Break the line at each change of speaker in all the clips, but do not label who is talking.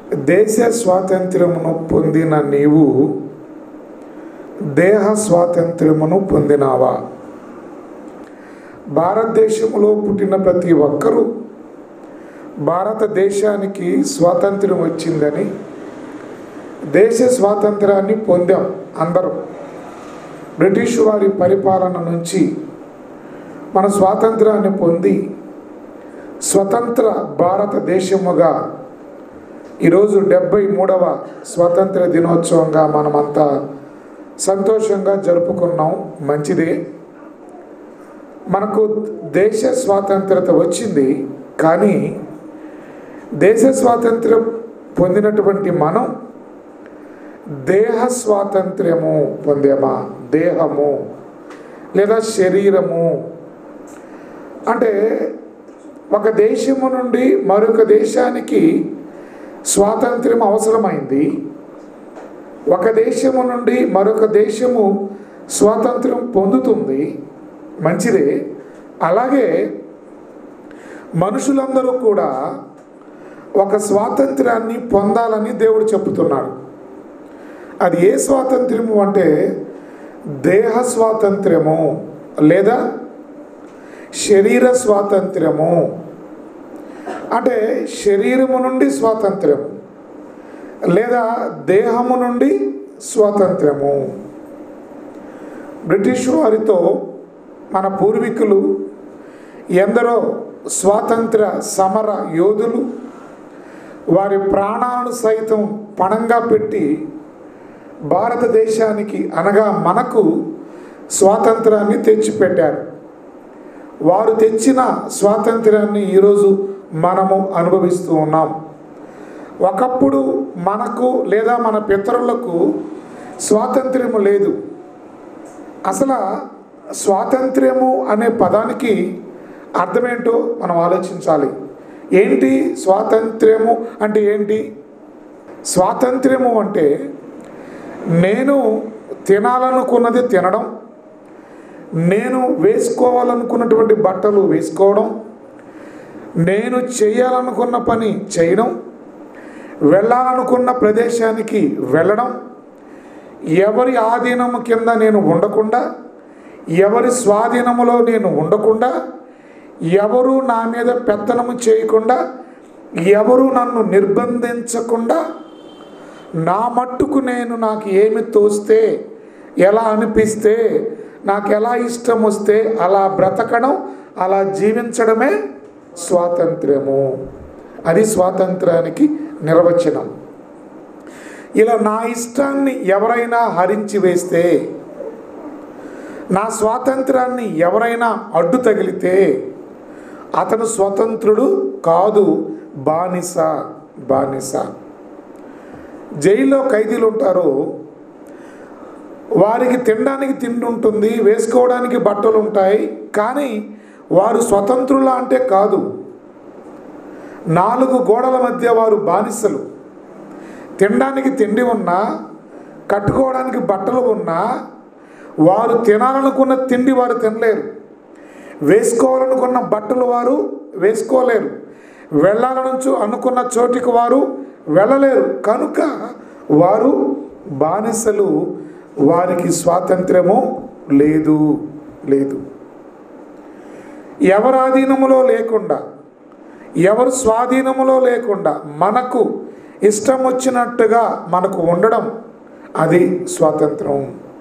దేశ స్వాతంత్ర్యమును పొందిన నీవు దేహ స్వాతంత్ర్యమును పొందినావా భారతదేశంలో పుట్టిన ప్రతి ఒక్కరూ భారతదేశానికి స్వాతంత్ర్యం వచ్చిందని దేశ స్వాతంత్రాన్ని పొందాం అందరం బ్రిటిష్ వారి పరిపాలన నుంచి మన స్వాతంత్రాన్ని పొంది స్వతంత్ర భారతదేశముగా ఈరోజు డెబ్బై మూడవ స్వాతంత్ర దినోత్సవంగా మనమంతా సంతోషంగా జరుపుకున్నాం మంచిదే మనకు దేశ స్వాతంత్రత వచ్చింది కానీ దేశ స్వాతంత్ర్యం పొందినటువంటి మనం దేహ స్వాతంత్ర్యము పొందామా దేహము లేదా శరీరము అంటే ఒక దేశము నుండి మరొక దేశానికి స్వాతంత్ర్యం అవసరమైంది ఒక దేశము నుండి మరొక దేశము స్వాతంత్ర్యం పొందుతుంది మంచిదే అలాగే మనుషులందరూ కూడా ఒక స్వాతంత్ర్యాన్ని పొందాలని దేవుడు చెబుతున్నాడు అది ఏ స్వాతంత్ర్యము అంటే దేహ స్వాతంత్ర్యము లేదా శరీర స్వాతంత్ర్యము అంటే శరీరము నుండి స్వాతంత్ర్యం లేదా దేహము నుండి స్వాతంత్ర్యము బ్రిటిష్ వారితో మన పూర్వీకులు ఎందరో స్వాతంత్ర సమర యోధులు వారి ప్రాణాలను సైతం పణంగా పెట్టి భారతదేశానికి అనగా మనకు స్వాతంత్రాన్ని తెచ్చిపెట్టారు వారు తెచ్చిన స్వాతంత్రాన్ని ఈరోజు మనము అనుభవిస్తూ ఉన్నాం ఒకప్పుడు మనకు లేదా మన పితరులకు స్వాతంత్ర్యము లేదు అసలు స్వాతంత్ర్యము అనే పదానికి అర్థమేంటో మనం ఆలోచించాలి ఏంటి స్వాతంత్ర్యము అంటే ఏంటి స్వాతంత్ర్యము అంటే నేను తినాలనుకున్నది తినడం నేను వేసుకోవాలనుకున్నటువంటి బట్టలు వేసుకోవడం నేను చేయాలనుకున్న పని చేయడం వెళ్ళాలనుకున్న ప్రదేశానికి వెళ్ళడం ఎవరి ఆధీనము కింద నేను ఉండకుండా ఎవరి స్వాధీనములో నేను ఉండకుండా ఎవరు నా మీద పెత్తనము చేయకుండా ఎవరు నన్ను నిర్బంధించకుండా నా మట్టుకు నేను నాకు ఏమి తోస్తే ఎలా అనిపిస్తే నాకు ఎలా ఇష్టం వస్తే అలా బ్రతకడం అలా జీవించడమే స్వాతంత్ర్యము అది స్వాతంత్రానికి నిర్వచనం ఇలా నా ఇష్టాన్ని ఎవరైనా హరించి వేస్తే నా స్వాతంత్రాన్ని ఎవరైనా అడ్డు తగిలితే అతను స్వతంత్రుడు కాదు బానిస బానిస జైల్లో ఖైదీలు ఉంటారు వారికి తినడానికి తిండి ఉంటుంది వేసుకోవడానికి బట్టలు ఉంటాయి కానీ వారు స్వతంత్రుల అంటే కాదు నాలుగు గోడల మధ్య వారు బానిసలు తినడానికి తిండి ఉన్నా కట్టుకోవడానికి బట్టలు ఉన్నా వారు తినాలనుకున్న తిండి వారు తినలేరు వేసుకోవాలనుకున్న బట్టలు వారు వేసుకోలేరు వెళ్ళాలనుచు అనుకున్న చోటికి వారు వెళ్ళలేరు కనుక వారు బానిసలు వారికి స్వాతంత్ర్యము లేదు లేదు ఎవరి ఆధీనములో లేకుండా ఎవరు స్వాధీనములో లేకుండా మనకు ఇష్టం వచ్చినట్టుగా మనకు ఉండడం అది స్వాతంత్రం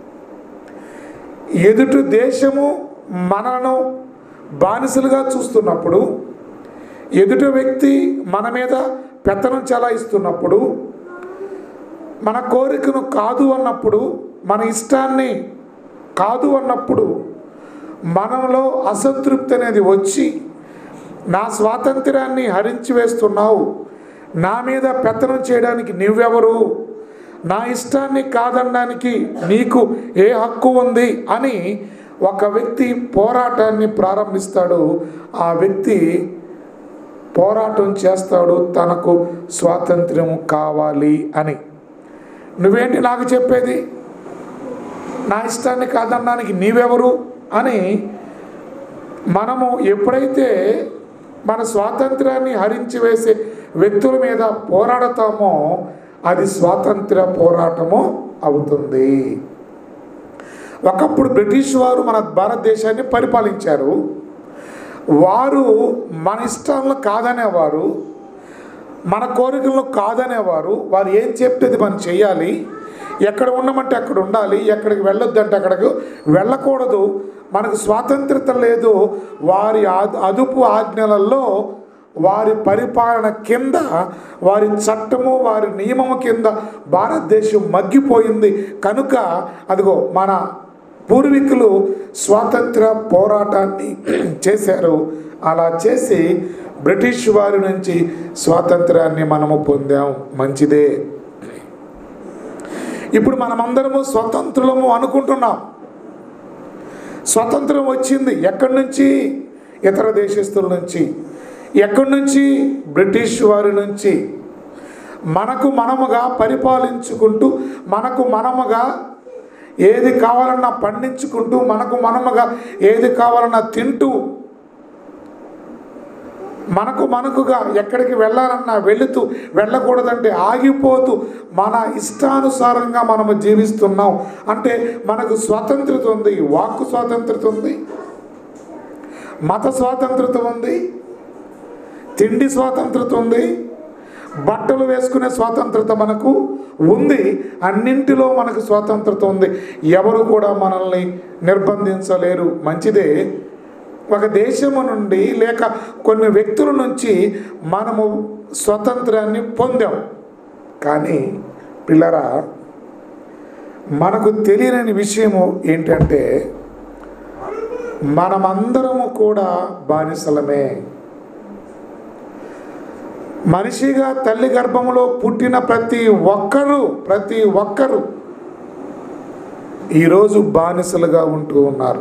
ఎదుటి దేశము మనను బానిసలుగా చూస్తున్నప్పుడు ఎదుటి వ్యక్తి మన మీద పెత్తనం చెలాయిస్తున్నప్పుడు మన కోరికను కాదు అన్నప్పుడు మన ఇష్టాన్ని కాదు అన్నప్పుడు మనలో అసంతృప్తి అనేది వచ్చి నా స్వాతంత్ర్యాన్ని హరించి వేస్తున్నావు నా మీద పెత్తనం చేయడానికి నువ్వెవరు నా ఇష్టాన్ని కాదనడానికి నీకు ఏ హక్కు ఉంది అని ఒక వ్యక్తి పోరాటాన్ని ప్రారంభిస్తాడు ఆ వ్యక్తి పోరాటం చేస్తాడు తనకు స్వాతంత్ర్యం కావాలి అని నువ్వేంటి నాకు చెప్పేది నా ఇష్టాన్ని కాదనడానికి నీవెవరు అని మనము ఎప్పుడైతే మన స్వాతంత్రాన్ని హరించి వేసే వ్యక్తుల మీద పోరాడతామో అది స్వాతంత్ర పోరాటము అవుతుంది ఒకప్పుడు బ్రిటిష్ వారు మన భారతదేశాన్ని పరిపాలించారు వారు మన ఇష్టాలను కాదనేవారు మన కోరికలను కాదనేవారు వారు ఏం చెప్తే మనం చేయాలి ఎక్కడ ఉండమంటే అక్కడ ఉండాలి ఎక్కడికి వెళ్ళొద్దంటే అక్కడికి వెళ్ళకూడదు మనకు స్వాతంత్రత లేదు వారి ఆ- అదుపు ఆజ్ఞలలో వారి పరిపాలన కింద వారి చట్టము వారి నియమము కింద భారతదేశం మగ్గిపోయింది కనుక అదిగో మన పూర్వీకులు స్వాతంత్ర పోరాటాన్ని చేశారు అలా చేసి బ్రిటిష్ వారి నుంచి స్వాతంత్రాన్ని మనము పొందాం మంచిదే ఇప్పుడు మనమందరము స్వతంత్రులము అనుకుంటున్నాం స్వతంత్రం వచ్చింది ఎక్కడి నుంచి ఇతర దేశస్తుల నుంచి ఎక్కడి నుంచి బ్రిటిష్ వారి నుంచి మనకు మనముగా పరిపాలించుకుంటూ మనకు మనముగా ఏది కావాలన్నా పండించుకుంటూ మనకు మనముగా ఏది కావాలన్నా తింటూ మనకు మనకుగా ఎక్కడికి వెళ్ళాలన్నా వెళుతూ వెళ్ళకూడదంటే ఆగిపోతూ మన ఇష్టానుసారంగా మనము జీవిస్తున్నాం అంటే మనకు స్వాతంత్రత ఉంది వాక్కు స్వాతంత్రత ఉంది మత స్వాతంత్రత ఉంది తిండి స్వాతంత్రత ఉంది బట్టలు వేసుకునే స్వాతంత్రత మనకు ఉంది అన్నింటిలో మనకు స్వాతంత్రత ఉంది ఎవరు కూడా మనల్ని నిర్బంధించలేరు మంచిదే ఒక దేశము నుండి లేక కొన్ని వ్యక్తుల నుంచి మనము స్వతంత్రాన్ని పొందాం కానీ పిల్లరా మనకు తెలియని విషయము ఏంటంటే మనమందరము కూడా బానిసలమే మనిషిగా తల్లి గర్భంలో పుట్టిన ప్రతి ఒక్కరు ప్రతి ఒక్కరు ఈరోజు బానిసలుగా ఉంటూ ఉన్నారు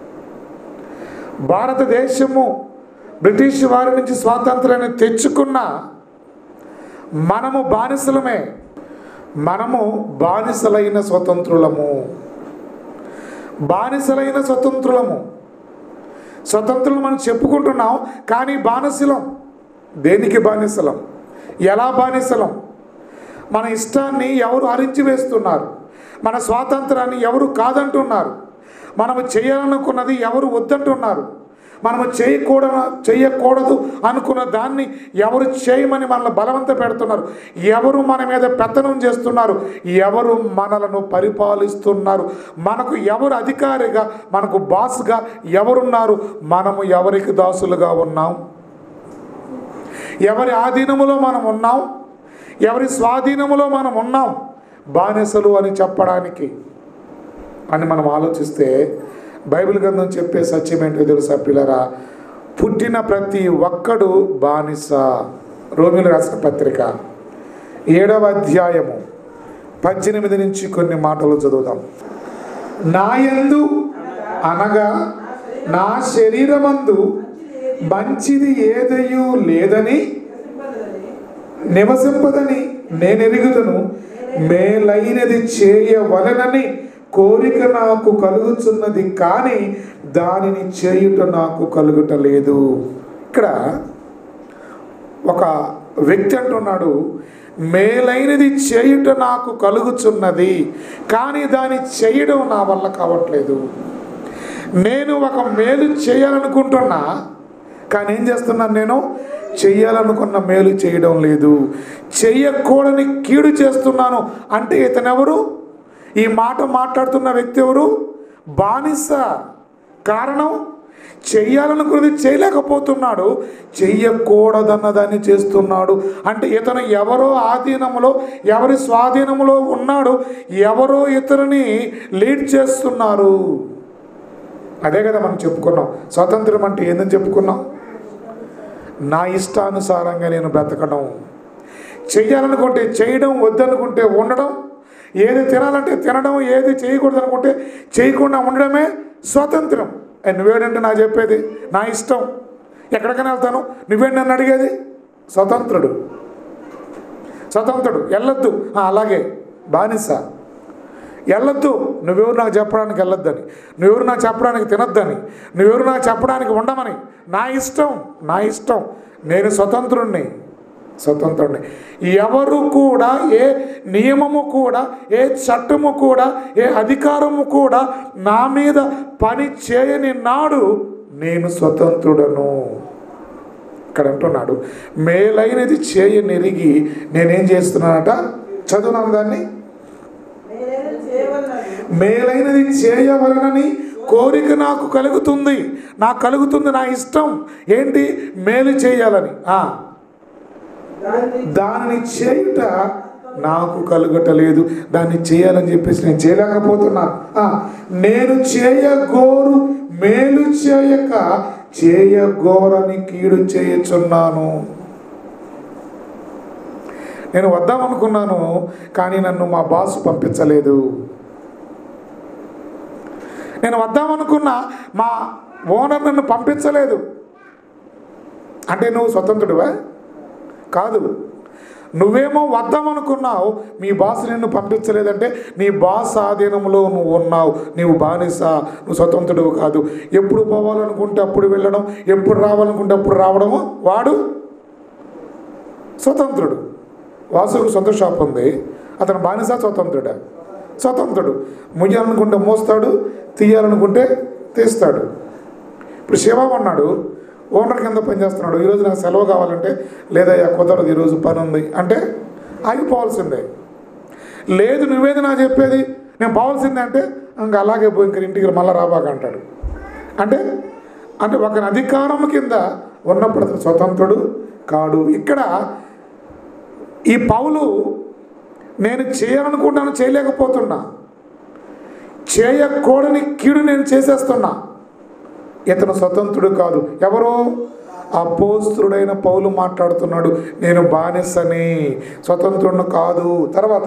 భారతదేశము బ్రిటిష్ వారి నుంచి స్వాతంత్రాన్ని తెచ్చుకున్న మనము బానిసలమే మనము బానిసలైన స్వతంత్రులము బానిసలైన స్వతంత్రులము స్వతంత్రులు మనం చెప్పుకుంటున్నాం కానీ బానిసలం దేనికి బానిసలం ఎలా బానిసలం మన ఇష్టాన్ని ఎవరు హరించి వేస్తున్నారు మన స్వాతంత్రాన్ని ఎవరు కాదంటున్నారు మనము చేయాలనుకున్నది ఎవరు వద్దంటున్నారు మనము చేయకూడదు చేయకూడదు అనుకున్న దాన్ని ఎవరు చేయమని మనల్ని బలవంత పెడుతున్నారు ఎవరు మన మీద పెత్తనం చేస్తున్నారు ఎవరు మనలను పరిపాలిస్తున్నారు మనకు ఎవరు అధికారిగా మనకు బాస్గా ఎవరున్నారు మనము ఎవరికి దాసులుగా ఉన్నాం ఎవరి ఆధీనములో మనం ఉన్నాం ఎవరి స్వాధీనములో మనం ఉన్నాం బానిసలు అని చెప్పడానికి అని మనం ఆలోచిస్తే బైబిల్ గ్రంథం చెప్పే సత్యం ఏంటో తెలుసా పిల్లరా పుట్టిన ప్రతి ఒక్కడు బానిస రోమిలు రాసిన పత్రిక ఏడవ అధ్యాయము పద్దెనిమిది నుంచి కొన్ని మాటలు చదువుదాం నాయందు అనగా నా శరీరమందు మంచిది ఏదయూ లేదని నివసింపదని నేనెరుగుదును మేలైనది చేయవలనని కోరిక నాకు కలుగుతున్నది కానీ దానిని చేయుట నాకు కలుగుట లేదు ఇక్కడ ఒక వ్యక్తి అంటున్నాడు మేలైనది చేయుట నాకు కలుగుచున్నది కానీ దాన్ని చేయడం నా వల్ల కావట్లేదు నేను ఒక మేలు చేయాలనుకుంటున్నా కానీ ఏం చేస్తున్నాను నేను చెయ్యాలనుకున్న మేలు చేయడం లేదు చెయ్యకూడని కీడు చేస్తున్నాను అంటే ఇతనెవరు ఈ మాట మాట్లాడుతున్న వ్యక్తి ఎవరు బానిస కారణం చెయ్యాలనుకున్నది చేయలేకపోతున్నాడు చెయ్యకూడదన్న దాన్ని చేస్తున్నాడు అంటే ఇతను ఎవరో ఆధీనములో ఎవరి స్వాధీనములో ఉన్నాడు ఎవరో ఇతరుని లీడ్ చేస్తున్నారు అదే కదా మనం చెప్పుకున్నాం స్వాతంత్రం అంటే ఏందని చెప్పుకున్నాం నా ఇష్టానుసారంగా నేను బ్రతకడం చెయ్యాలనుకుంటే చేయడం వద్దనుకుంటే ఉండడం ఏది తినాలంటే తినడం ఏది చేయకూడదు అనుకుంటే చేయకుండా ఉండడమే స్వాతంత్రం ఏ, నువ్వేంటంటే నా చెప్పేది నా ఇష్టం ఎక్కడికైనా వెళ్తాను నువ్వేంటి నన్ను అడిగేది స్వతంత్రుడు స్వతంత్రుడు వెళ్ళొద్దు "ఆ, అలాగే బానిస వెళ్ళొద్దు నువ్వెవరు నాకు చెప్పడానికి వెళ్ళొద్దని నువ్వెవరు నాకు చెప్పడానికి తినొద్దని నువ్వెవరు నాకు చెప్పడానికి ఉండమని నా ఇష్టం నా ఇష్టం నేను స్వతంత్రుణ్ణి స్వతంత్రుడిని ఎవరు కూడా ఏ నియమము కూడా ఏ చట్టము కూడా ఏ అధికారము కూడా నా మీద పని చేయని నాడు నేను స్వతంత్రుడను ఇక్కడ అంటున్నాడు మేలైనది చేయనెరిగి నేనేం చేస్తున్నానట చదువునాను దాన్ని
నేనేదో చేయవలనని
మేలైనది చేయవలనని కోరిక నాకు కలుగుతుంది నాకు కలుగుతుంది నా ఇష్టం ఏంటి మేలు చేయాలని ఆ,
దాన్ని
దానిని చేయుట నాకు కలుగటలేదు దాన్ని చేయాలని చెప్పేసి నేను చేయలేకపోతున్నాను ఆ, నేను చేయగోరు మేలు చేయక చేయగోరని కీడు చేయచున్నాను నేను వద్దామనుకున్నాను కానీ నన్ను మా బాసు పంపించలేదు నేను వద్దామనుకున్నా మా ఓనర్ నన్ను పంపించలేదు అంటే నువ్వు స్వతంత్రుడివా కాదు నువ్వేమో వద్దామనుకున్నావు మీ బాస్ నిన్ను పంపించలేదంటే నీ బాస్ ఆధీనంలో నువ్వు ఉన్నావు నీవు బానిస నువ్వు స్వతంత్రుడు కాదు ఎప్పుడు పోవాలనుకుంటే అప్పుడు వెళ్ళడం ఎప్పుడు రావాలనుకుంటే అప్పుడు రావడము వాడు స్వతంత్రుడు వాసుకు సొంత షాప్ ఉంది అతను బానిస స్వతంత్రుడా స్వతంత్రుడు ముయ్యాలనుకుంటే మోస్తాడు తీయాలనుకుంటే తీస్తాడు ఇప్పుడు శివ ఉన్నాడు ఓనర్ కింద పనిచేస్తున్నాడు ఈరోజు నాకు సెలవు కావాలంటే లేదయ్యా కుదరదు ఈరోజు పని ఉంది అంటే ఆగిపోవాల్సిందే లేదు నువ్వేది నాకు చెప్పేది నేను పోవాల్సిందే అంటే ఇంకా అలాగే పోయి ఇంక ఇంటికి మళ్ళీ రాబాక అంటాడు అంటే అంటే ఒక అధికారం కింద ఉన్నప్పుడు అతను స్వతంత్రుడు కాడు ఇక్కడ ఈ పౌలు నేను చేయాలనుకుంటాను చేయలేకపోతున్నా చేయకూడని కీడు నేను చేసేస్తున్నా ఇతను స్వతంత్రుడు కాదు ఎవరు అపోస్తుడైన పౌలు మాట్లాడుతున్నాడు నేను బానిసని స్వతంత్రుడు కాదు తర్వాత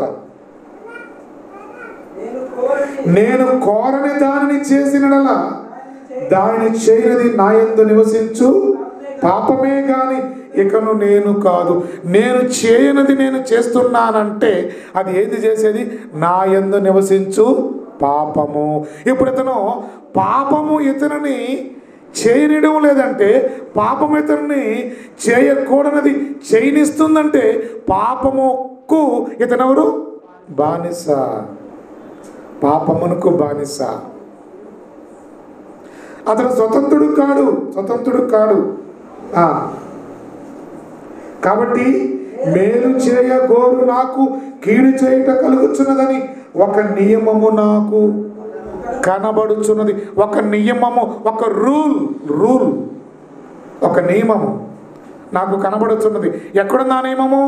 నేను కోరిని
నేను కోరని దానిని చేసినడలా దానిని చేయనిది నా యందు నివసించు పాపమే గాని ఇకను నేను కాదు నేను చేయనిది నేను చేస్తున్నానంటే అది ఏది చేసేది నా యందు నివసించు పాపము ఇప్పుడు ఇతను పాపము ఇతనిని చేయనియడం లేదంటే పాపం ఇతన్ని చేయకూడనిది చేయనిస్తుందంటే పాపముకు ఇతనెవరు బానిస పాపమునకు బానిస అతను స్వతంత్రుడు కాడు స్వతంత్రుడు కాడు ఆ. కాబట్టి మేలు చేయ గోరు నాకు కీడు చేయుట కలుగుచున్నదని ఒక నియమము నాకు కనబడుచున్నది ఒక నియమము ఒక రూల్ రూల్ ఒక నియమము నాకు కనబడుచున్నది ఎక్కడుందా నియమము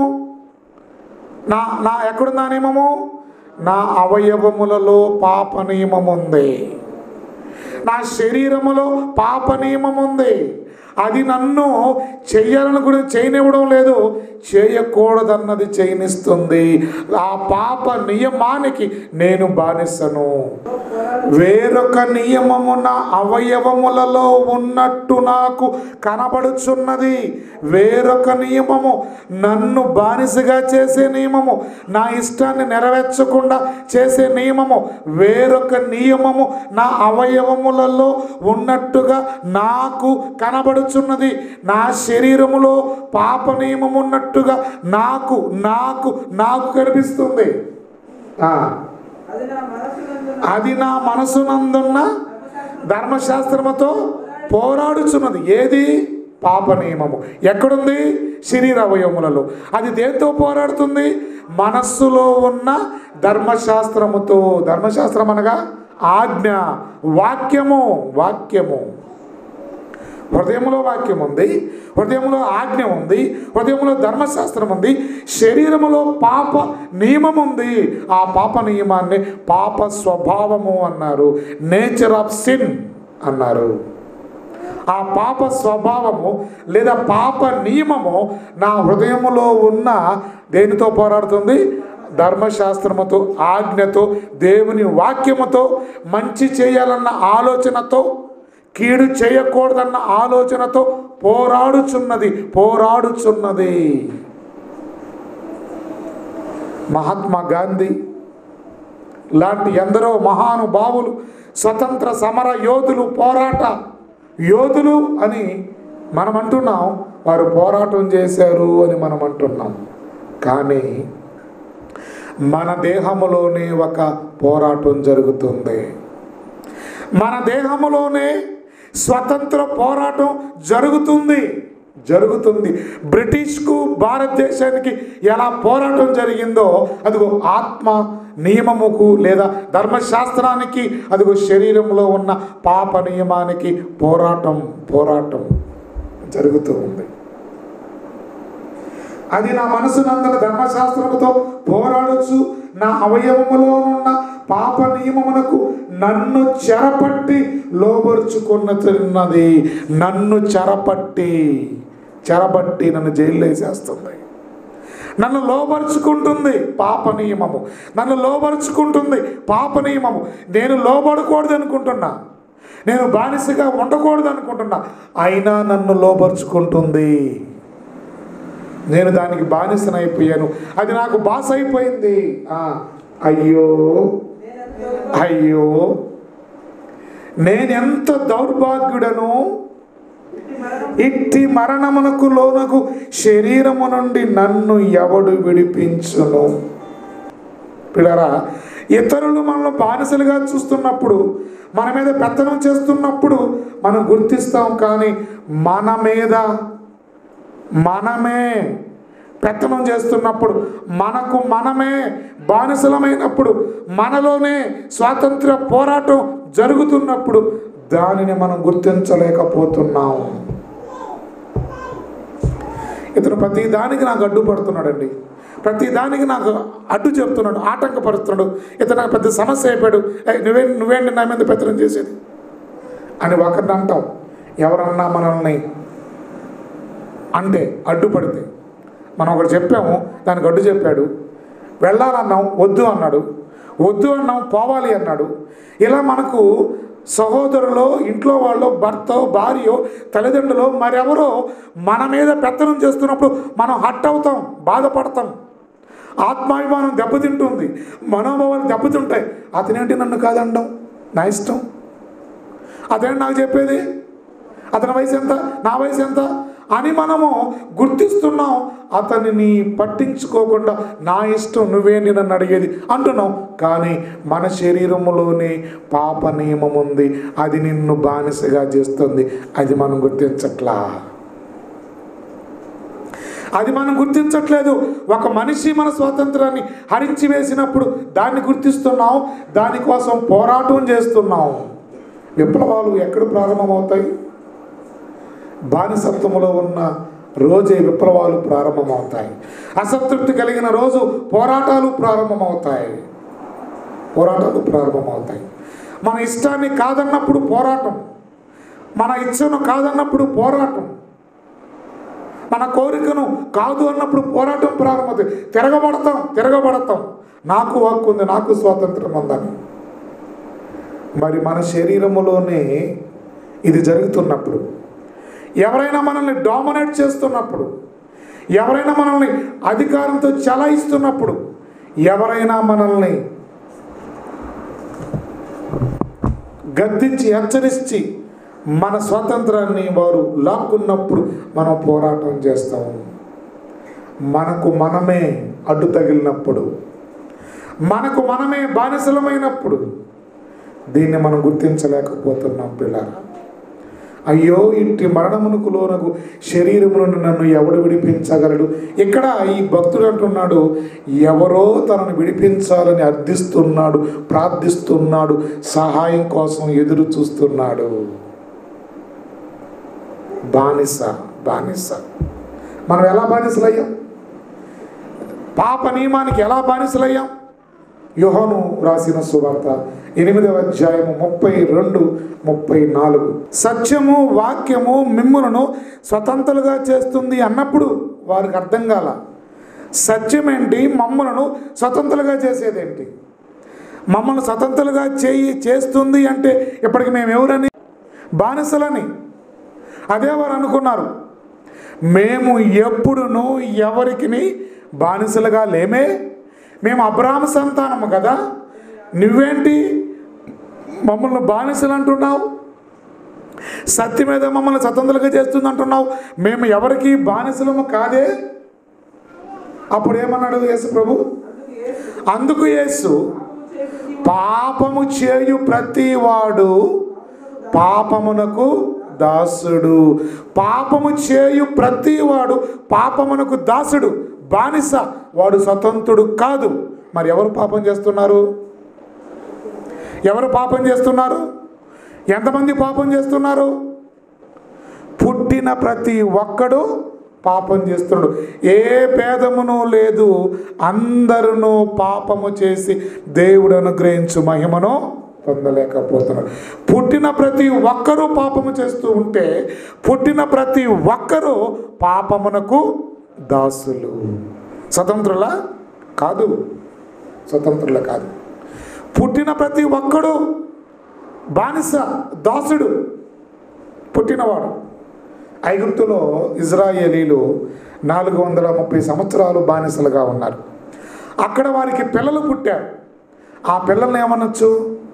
నా నా ఎక్కడుందా నియమము నా అవయవములలో పాప నియమం ఉంది నా శరీరములో పాప నియమం ఉంది అది నన్ను చెయ్యాలని కూడా చేయనివ్వడం లేదు చేయకూడదన్నది చేయనిస్తుంది ఆ పాప నియమానికి నేను బానిసను వేరొక నియమము నా అవయవములలో ఉన్నట్టు నాకు కనబడుచున్నది వేరొక నియమము నన్ను బానిసగా చేసే నియమము నా ఇష్టాన్ని నెరవేర్చకుండా చేసే నియమము వేరొక నియమము నా అవయవములలో ఉన్నట్టుగా నాకు కనబడుచున్నది నా శరీరములో పాప నియమం ఉన్నట్టుగా నాకు నాకు నాకు కనిపిస్తుంది ఆ.
అది నా మనసునందు
అది నా మనసునందున్న ధర్మశాస్త్రముతో పోరాడుచున్నది ఏది పాప నియమము ఎక్కడుంది శరీర అవయవములలో అది దేంతో పోరాడుతుంది మనస్సులో ఉన్న ధర్మశాస్త్రముతో ధర్మశాస్త్రం అనగా ఆజ్ఞ వాక్యము వాక్యము హృదయంలో వాక్యం ఉంది హృదయంలో ఆజ్ఞ ఉంది హృదయంలో ధర్మశాస్త్రం ఉంది శరీరములో పాప నియమం ఉంది ఆ పాప నియమాన్ని పాప స్వభావము అన్నారు నేచర్ ఆఫ్ సిన్ అన్నారు ఆ పాప స్వభావము లేదా పాప నియమము నా హృదయములో ఉన్న దేనితో పోరాడుతుంది ధర్మశాస్త్రముతో ఆజ్ఞతో దేవుని వాక్యముతో మంచి చేయాలన్న ఆలోచనతో కీడు చేయకూడదన్న ఆలోచనతో పోరాడుచున్నది పోరాడుచున్నది మహాత్మా గాంధీ లాంటి ఎందరో మహానుభావులు స్వతంత్ర సమర యోధులు పోరాట యోధులు అని మనం అంటున్నాం వారు పోరాటం చేశారు అని మనం అంటున్నాం కానీ మన దేహములోనే ఒక పోరాటం జరుగుతుంది మన దేహములోనే స్వతంత్ర పోరాటం జరుగుతుంది జరుగుతుంది బ్రిటిష్కు భారతదేశానికి ఎలా పోరాటం జరిగిందో అదిగో ఆత్మ నియమముకు లేదా ధర్మశాస్త్రానికి అదిగో శరీరంలో ఉన్న పాప నియమానికి పోరాటం పోరాటం జరుగుతూ ఉంది అది నా మనసునందన ధర్మశాస్త్రముతో పోరాడొచ్చు నా అవయవములో ఉన్న పాప నియమమునకు నన్ను చెరపట్టి లోబరుచుకున్నది నన్ను చెరపట్టి చెరబట్టి నన్ను జైల్లో వేసేస్తుంది నన్ను లోబరుచుకుంటుంది పాప నియమము నన్ను లోబరుచుకుంటుంది పాప నియమము నేను లోబడకూడదు అనుకుంటున్నా నేను బానిసగా ఉండకూడదు అనుకుంటున్నా అయినా నన్ను లోబరుచుకుంటుంది నేను దానికి బానిసనైపోయాను అది నాకు బాస అయిపోయింది ఆ, అయ్యో
నేనెంతో
అయ్యో నేనెంత దౌర్భాగ్యుడను
ఇట్టి మరణం
ఇట్టి మరణమునకు లోనకు శరీరము నుండి నన్ను ఎవడు విడిపించును పిల్లరా ఇతరులు మనల్ని బానిసలుగా చూస్తున్నప్పుడు మన మీద పెత్తనం చేస్తున్నప్పుడు మనం గుర్తిస్తాం కానీ మన మీద మనమే పెత్తనం చేస్తున్నప్పుడు మనకు మనమే బానిసలమైనప్పుడు మనలోనే స్వాతంత్ర పోరాటం జరుగుతున్నప్పుడు దానిని మనం గుర్తించలేకపోతున్నాం ఇతను ప్రతి దానికి నాకు అడ్డుపడుతున్నాడండి ప్రతి దానికి నాకు అడ్డు చెప్తున్నాడు ఆటంకపరుస్తున్నాడు ఇతను నాకు పెద్ద సమస్య అయిపోయాడు "ఏయ్, నువ్వే నువ్వేంటి నా మీద పెత్తనం చేసేది అని ఒకరిని అంటాం ఎవరన్నా మనల్ని అంటే అడ్డుపడితే మనం ఒకటి చెప్పాము దానికి అడ్డు చెప్పాడు వెళ్ళాలన్నాం వద్దు అన్నాడు వద్దు అన్నాం పోవాలి అన్నాడు ఇలా మనకు సహోదరులో ఇంట్లో వాళ్ళు భర్త భార్యో తల్లిదండ్రులు మరెవరో మన మీద పెత్తనం చేస్తున్నప్పుడు మనం హట్ అవుతాం బాధపడతాం ఆత్మాభిమానం దెబ్బతింటుంది మనోభావాలు దెబ్బతింటాయి అతనేంటి నన్ను కాదండం నా ఇష్టం అతనేంటి నాకు చెప్పేది అతని వయసు ఎంత నా వయసు ఎంత అని మనము గుర్తిస్తున్నాం అతనిని పట్టించుకోకుండా నా ఇష్టం నువ్వేంటి నన్ను అడిగేది అంటున్నాం కానీ మన శరీరములోనే పాప నియమం ఉంది అది నిన్ను బానిసగా చేస్తుంది అది మనం గుర్తించట్లా అది మనం గుర్తించట్లేదు ఒక మనిషి మన స్వాతంత్రాన్ని హరించి వేసినప్పుడు దాన్ని గుర్తిస్తున్నాం దానికోసం పోరాటం చేస్తున్నాం విప్లవాలు ఎక్కడ ప్రారంభమవుతాయి బానిసత్వములో ఉన్న రోజే విప్లవాలు ప్రారంభమవుతాయి అసంతృప్తి కలిగిన రోజు పోరాటాలు ప్రారంభమవుతాయి పోరాటాలు ప్రారంభమవుతాయి మన ఇష్టాన్ని కాదన్నప్పుడు పోరాటం మన ఇచ్చను కాదన్నప్పుడు పోరాటం మన కోరికను కాదు అన్నప్పుడు పోరాటం ప్రారంభమవుతుంది తిరగబడతాం తిరగబడతాం నాకు హక్కు ఉంది నాకు స్వాతంత్రం ఉందని మరి మన శరీరములోనే ఇది జరుగుతున్నప్పుడు ఎవరైనా మనల్ని డామినేట్ చేస్తున్నప్పుడు ఎవరైనా మనల్ని అధికారంతో చలాయిస్తున్నప్పుడు ఎవరైనా మనల్ని గద్దించి హెచ్చరించి మన స్వాతంత్రాన్ని వారు లాక్కున్నప్పుడు మనం పోరాటం చేస్తాము మనకు మనమే అడ్డు తగిలినప్పుడు మనకు మనమే బానిసలమైనప్పుడు దీన్ని మనం గుర్తించలేకపోతున్నాం పిల్లలు అయ్యో ఇంటి మరణమునకు లోనకు శరీరము నుండి నన్ను ఎవడు విడిపించగలడు ఇక్కడ ఈ భక్తుడు అంటున్నాడు ఎవరో తనను విడిపించాలని అర్థిస్తున్నాడు ప్రార్థిస్తున్నాడు సహాయం కోసం ఎదురు చూస్తున్నాడు బానిస బానిస మనం ఎలా బానిసలయ్యాం పాప నియమానికి ఎలా బానిసలయ్యాం యోహను రాసిన సువార్త ఎనిమిదవ అధ్యాయము ముప్పై రెండు ముప్పై నాలుగు సత్యము వాక్యము మిమ్ములను స్వతంత్రులుగా చేస్తుంది అన్నప్పుడు వారికి అర్థం కాల సత్యం ఏంటి మమ్మలను స్వతంత్రులుగా చేసేదేంటి మమ్మల్ని స్వతంత్రులుగా చేయి చేస్తుంది అంటే ఇప్పటికి మేము ఎవరని బానిసలని అదే వారు అనుకున్నారు మేము ఎప్పుడును ఎవరికి బానిసలుగా లేమే మేము అబ్రాహ్మ సంతానము కదా నువ్వేంటి మమ్మల్ని బానిసలు అంటున్నావు సత్యం మీద మమ్మల్ని స్వతంత్రంగా చేస్తుంది అంటున్నావు మేము ఎవరికి బానిసలము కాదే అప్పుడు ఏమన్నాడు యేసు ప్రభు అందుకు యేసు పాపము చేయు ప్రతివాడు పాపమునకు దాసుడు పాపము చేయు ప్రతివాడు పాపమునకు దాసుడు బానిస వాడు స్వతంత్రుడు కాదు మరి ఎవరు పాపం చేస్తున్నారు ఎవరు పాపం చేస్తున్నారు ఎంతమంది పాపం చేస్తున్నారు పుట్టిన ప్రతి ఒక్కడు పాపం చేస్తున్నాడు ఏ భేదమును లేదు అందరును పాపము చేసి దేవుడు అనుగ్రహించు మహిమను పొందలేకపోతున్నాడు పుట్టిన ప్రతి ఒక్కరూ పాపము చేస్తూ ఉంటే పుట్టిన ప్రతి ఒక్కరూ పాపమునకు దాసులు స్వతంత్రుల కాదు స్వతంత్రుల కాదు పుట్టిన ప్రతి ఒక్కడు బానిస దాసుడు పుట్టినవాడు ఐగుప్తులో ఇజ్రాయేలీలు నాలుగు వందల ముప్పై సంవత్సరాలు బానిసలుగా ఉన్నారు అక్కడ వారికి పిల్లలు పుట్టారు ఆ పిల్లల్ని ఏమనొచ్చు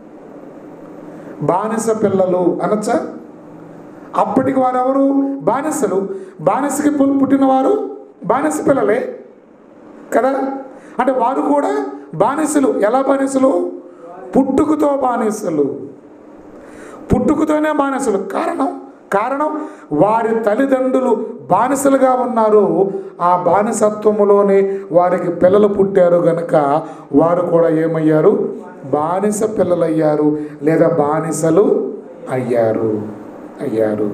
బానిస పిల్లలు అనొచ్చా అప్పటికి వారెవరు బానిసలు బానిసకి పు- పుట్టినవారు బానిస పిల్లలే కదా అంటే వారు కూడా బానిసలు ఎలా బానిసలు పుట్టుకతో బానిసలు పుట్టుకతోనే బానిసలు కారణం కారణం వారి తల్లిదండ్రులు బానిసలుగా ఉన్నారు ఆ బానిసత్వములోనే వారికి పిల్లలు పుట్టారు గనుక వారు కూడా ఏమయ్యారు బానిస పిల్లలయ్యారు లేదా బానిసలు అయ్యారు అయ్యారు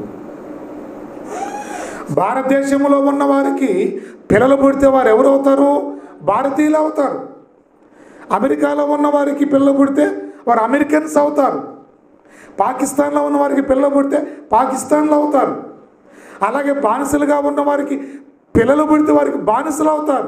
భారతదేశంలో ఉన్న వారికి పిల్లలు పుడితే వారు ఎవరు అవుతారు భారతీయులు అవుతారు అమెరికాలో ఉన్న వారికి పిల్లలు పుడితే వారు అమెరికన్స్ అవుతారు పాకిస్తాన్లో ఉన్న వారికి పిల్లలు పుడితే పాకిస్తాన్లో అవుతారు అలాగే బానిసలుగా ఉన్న వారికి పిల్లలు పుడితే వారికి బానిసలు అవుతారు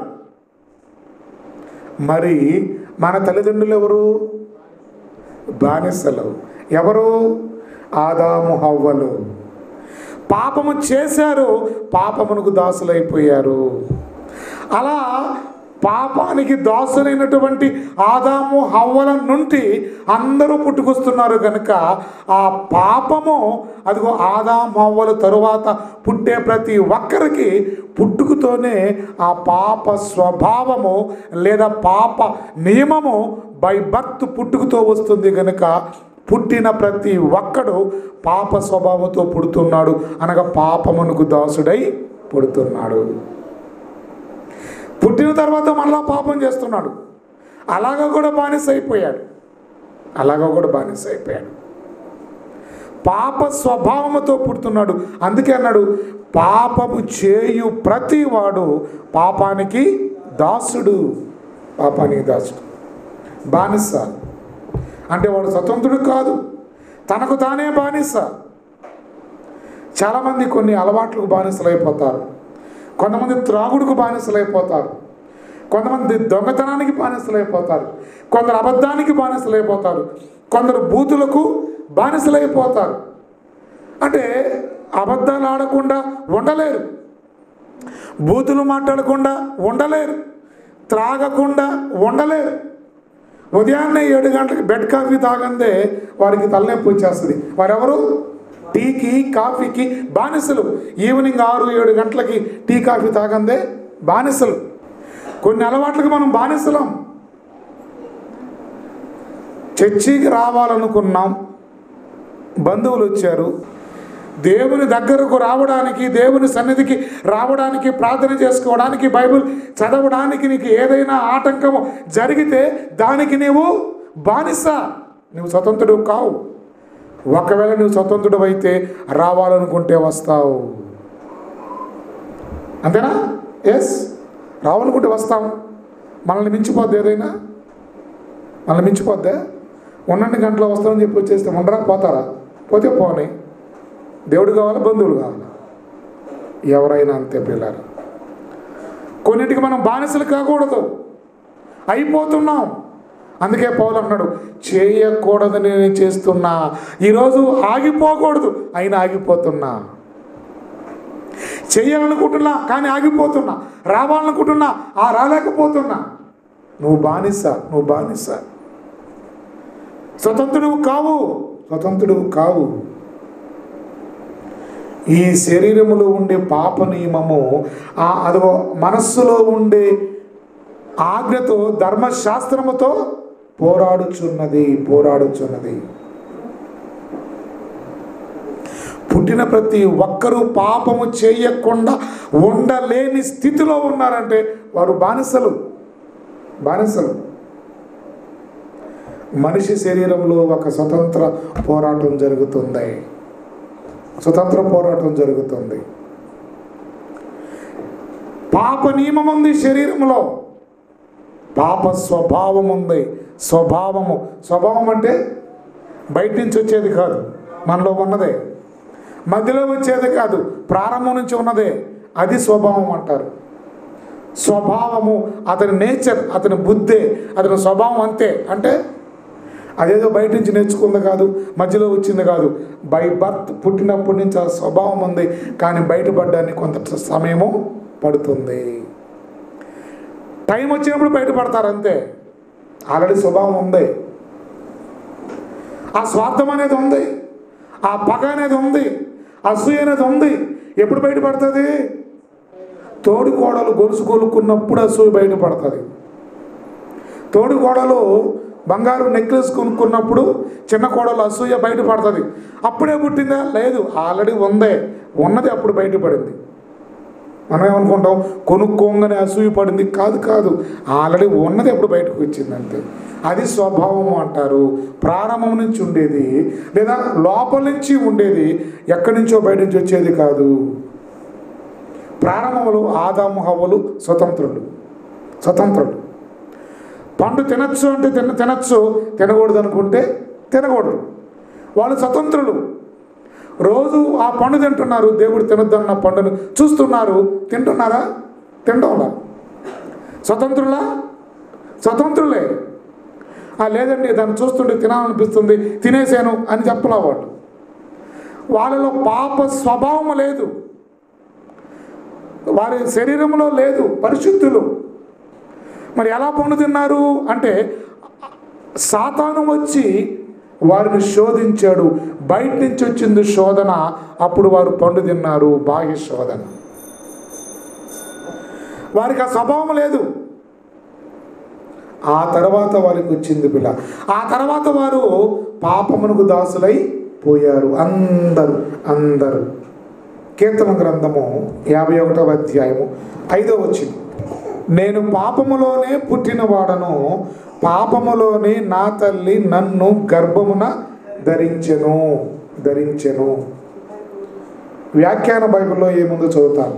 మరి మన తల్లిదండ్రులు ఎవరు బానిసలు ఎవరు ఆదాము హవ్వలు పాపము చేశారు పాపమునకు దాసులైపోయారు అలా పాపానికి దాసులైనటువంటి ఆదాము హవ్వల నుండి అందరూ పుట్టుకొస్తున్నారు కనుక ఆ పాపము అదిగో ఆదాము హవ్వల తరువాత పుట్టే ప్రతి ఒక్కరికి పుట్టుకతోనే ఆ పాప స్వభావము లేదా పాప నియమము బై బర్త్ పుట్టుకతో వస్తుంది కనుక పుట్టిన ప్రతి ఒక్కడు పాప స్వభావంతో పుడుతున్నాడు అనగా పాపమునకు దాసుడై పుడుతున్నాడు పుట్టిన తర్వాత మళ్ళా పాపం చేస్తున్నాడు అలాగా కూడా బానిస అయిపోయాడు అలాగా కూడా బానిస అయిపోయాడు పాప స్వభావముతో పుడుతున్నాడు అందుకే అన్నాడు పాపము చేయు ప్రతివాడు పాపానికి దాసుడు పాపానికి దాసుడు బానిస అంటే వాడు స్వతంత్రుడు కాదు తనకు తానే బానిస చాలామంది కొన్ని అలవాట్లకు బానిసలైపోతారు కొంతమంది త్రాగుడుకు బానిసలైపోతారు కొంతమంది దొంగతనానికి బానిసలైపోతారు కొందరు అబద్ధానికి బానిసలైపోతారు కొందరు బూతులకు బానిసలైపోతారు అంటే అబద్ధాలు ఆడకుండా ఉండలేరు బూతులు మాట్లాడకుండా ఉండలేరు త్రాగకుండా ఉండలేరు ఉదయాన్నే ఏడు గంటలకు బెడ్ కాఫీ తాగందే వారికి తలనొప్పి వచ్చేస్తుంది వారెవరు టీకి కాఫీకి బానిసలు ఈవినింగ్ ఆరు ఏడు గంటలకి టీ కాఫీ తాగందే బానిసలు కొన్ని అలవాట్లకు మనం బానిసలం చర్చికి రావాలనుకున్నాం బంధువులు వచ్చారు దేవుని దగ్గరకు రావడానికి దేవుని సన్నిధికి రావడానికి ప్రార్థన చేసుకోవడానికి బైబిల్ చదవడానికి నీకు ఏదైనా ఆటంకము జరిగితే దానికి నీవు బానిస నువ్వు స్వతంత్రుడు కావు ఒకవేళ నువ్వు స్వతంత్రుడు అయితే రావాలనుకుంటే వస్తావు అంతేనా ఎస్ రావాలనుకుంటే వస్తాం మనల్ని మించిపోద్ది ఏదైనా మనల్ని మించిపోద్దే ఉన్నన్ని గంటలో వస్తామని చెప్పి వచ్చేస్తే ఉండరా పోతారా పోతే పోనీ దేవుడు కావాలా బంధువులు కావాలా ఎవరైనా అంతే పిల్లలు కొన్నిటికి మనం బానిసలు కాకూడదు అయిపోతున్నాం అందుకే పౌలు అన్నాడు చేయకూడదని నేను చేస్తున్నా ఈరోజు ఆగిపోకూడదు అయినా ఆగిపోతున్నా చేయాలనుకుంటున్నా కానీ ఆగిపోతున్నా రావాలనుకుంటున్నా ఆ రాలేకపోతున్నా నువ్వు బానిస నువ్వు బానిస స్వతంత్రుడు కావు స్వతంత్రుడు కావు ఈ శరీరములో ఉండే పాప నియమము ఆ అదిగో మనస్సులో ఉండే ఆజ్ఞతో ధర్మశాస్త్రముతో పోరాడుచున్నది పోరాడుచున్నది పుట్టిన ప్రతి ఒక్కరూ పాపము చేయకుండా ఉండలేని స్థితిలో ఉన్నారంటే వారు బానిసలు బానిసలు మనిషి శరీరంలో ఒక స్వతంత్ర పోరాటం జరుగుతుంది స్వతంత్ర పోరాటం జరుగుతుంది పాప నియమం ఉంది శరీరంలో పాప స్వభావం ఉంది స్వభావము స్వభావం అంటే బయట నుంచి వచ్చేది కాదు మనలో ఉన్నదే మధ్యలో వచ్చేది కాదు ప్రారంభం నుంచి ఉన్నదే అది స్వభావం అంటారు స్వభావము అతని నేచర్ అతని బుద్ధే అతని స్వభావం అంతే అంటే అదేదో బయట నుంచి నేర్చుకుంది కాదు మధ్యలో వచ్చింది కాదు బై బర్త్ పుట్టినప్పటి నుంచి ఆ స్వభావం ఉంది కానీ బయటపడడానికి కొంత సమయము పడుతుంది టైం వచ్చినప్పుడు బయటపడతారు అంతే ఆల్రెడీ స్వభావం ఉంది ఆ స్వార్థం అనేది ఉంది ఆ పగ అనేది ఉంది అసూయ అనేది ఉంది ఎప్పుడు బయటపడుతుంది తోడి కోడలు గొలుసు కొనుక్కున్నప్పుడు అసూయ బయటపడుతుంది తోడి కోడలు బంగారు నెక్లెస్ కొనుక్కున్నప్పుడు చిన్న కోడలు అసూయ బయటపడుతుంది అప్పుడే పుట్టిందా లేదు ఆల్రెడీ ఉందే ఉన్నది అప్పుడు బయటపడింది మనం ఏమనుకుంటాం కొనుక్కోగానే అసూయ పడింది కాదు కాదు ఆల్రెడీ ఉన్నది ఎప్పుడు బయటకు వచ్చింది అంతే అది స్వభావం అంటారు ప్రారంభం నుంచి ఉండేది లేదా లోపల నుంచి ఉండేది ఎక్కడి నుంచో బయట నుంచి వచ్చేది కాదు ప్రారంభంలో ఆదాము హవ్వలు స్వతంత్రులు స్వతంత్రులు పండు తినచ్చు అంటే తిన తినచ్చు తినకూడదు అనుకుంటే తినకూడదు వాళ్ళు స్వతంత్రులు రోజు ఆ పండు తింటున్నారు దేవుడు తినొద్దన్న పండును చూస్తున్నారు తింటున్నారా తింటంలా స్వతంత్రులా స్వతంత్రులే ఆ లేదండి దాన్ని చూస్తుంటే తినాలనిపిస్తుంది తినేసాను అని చెప్పలా వాళ్ళు వాళ్ళలో పాప స్వభావం లేదు వారి శరీరంలో లేదు పరిశుద్ధులు మరి ఎలా పండు తిన్నారు అంటే సాతాను వచ్చి వారిని శోధించాడు బయట నుంచి వచ్చింది శోధన అప్పుడు వారు పండు తిన్నారు బాహ్య శోధన వారికి ఆ స్వభావం లేదు ఆ తర్వాత వారికి వచ్చింది పిల్ల ఆ తర్వాత వారు పాపమునకు దాసులై పోయారు అందరూ అందరూ కీర్తన గ్రంథము యాభై ఒకటవ అధ్యాయము ఐదో వచ్చింది నేను పాపములోనే పుట్టినవాడను పాపములోనే నా తల్లి నన్ను గర్భమున ధరించెను ధరించెను వ్యాఖ్యాన బైబిల్లో ఏముందో చదువుతాను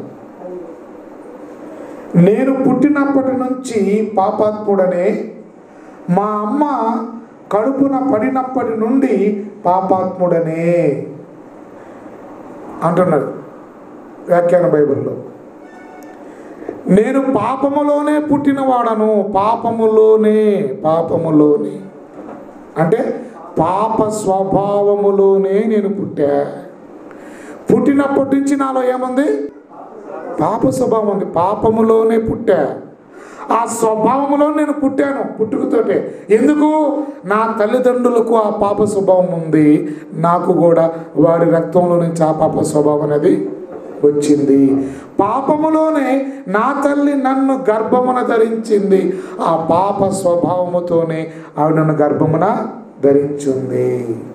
నేను పుట్టినప్పటి నుంచి పాపాత్ముడనే మా అమ్మ కడుపున పడినప్పటి నుండి పాపాత్ముడనే అంటున్నాడు వ్యాఖ్యాన బైబిల్లో నేను పాపములోనే పుట్టినవాడను పాపములోనే పాపములోనే అంటే పాప స్వభావములోనే నేను పుట్టా పుట్టినప్పటి నుంచి నాలో ఏముంది పాప స్వభావం ఉంది పాపములోనే పుట్టా ఆ స్వభావములో నేను పుట్టాను పుట్టుకతోటే ఎందుకు నా తల్లిదండ్రులకు ఆ పాప స్వభావం ఉంది నాకు కూడా వారి రక్తంలో నుంచి ఆ పాప స్వభావం అనేది వచ్చింది పాపములోనే నా తల్లి నన్ను గర్భమున ధరించింది ఆ పాప స్వభావముతోనే ఆవిడ నన్ను గర్భమున ధరించింది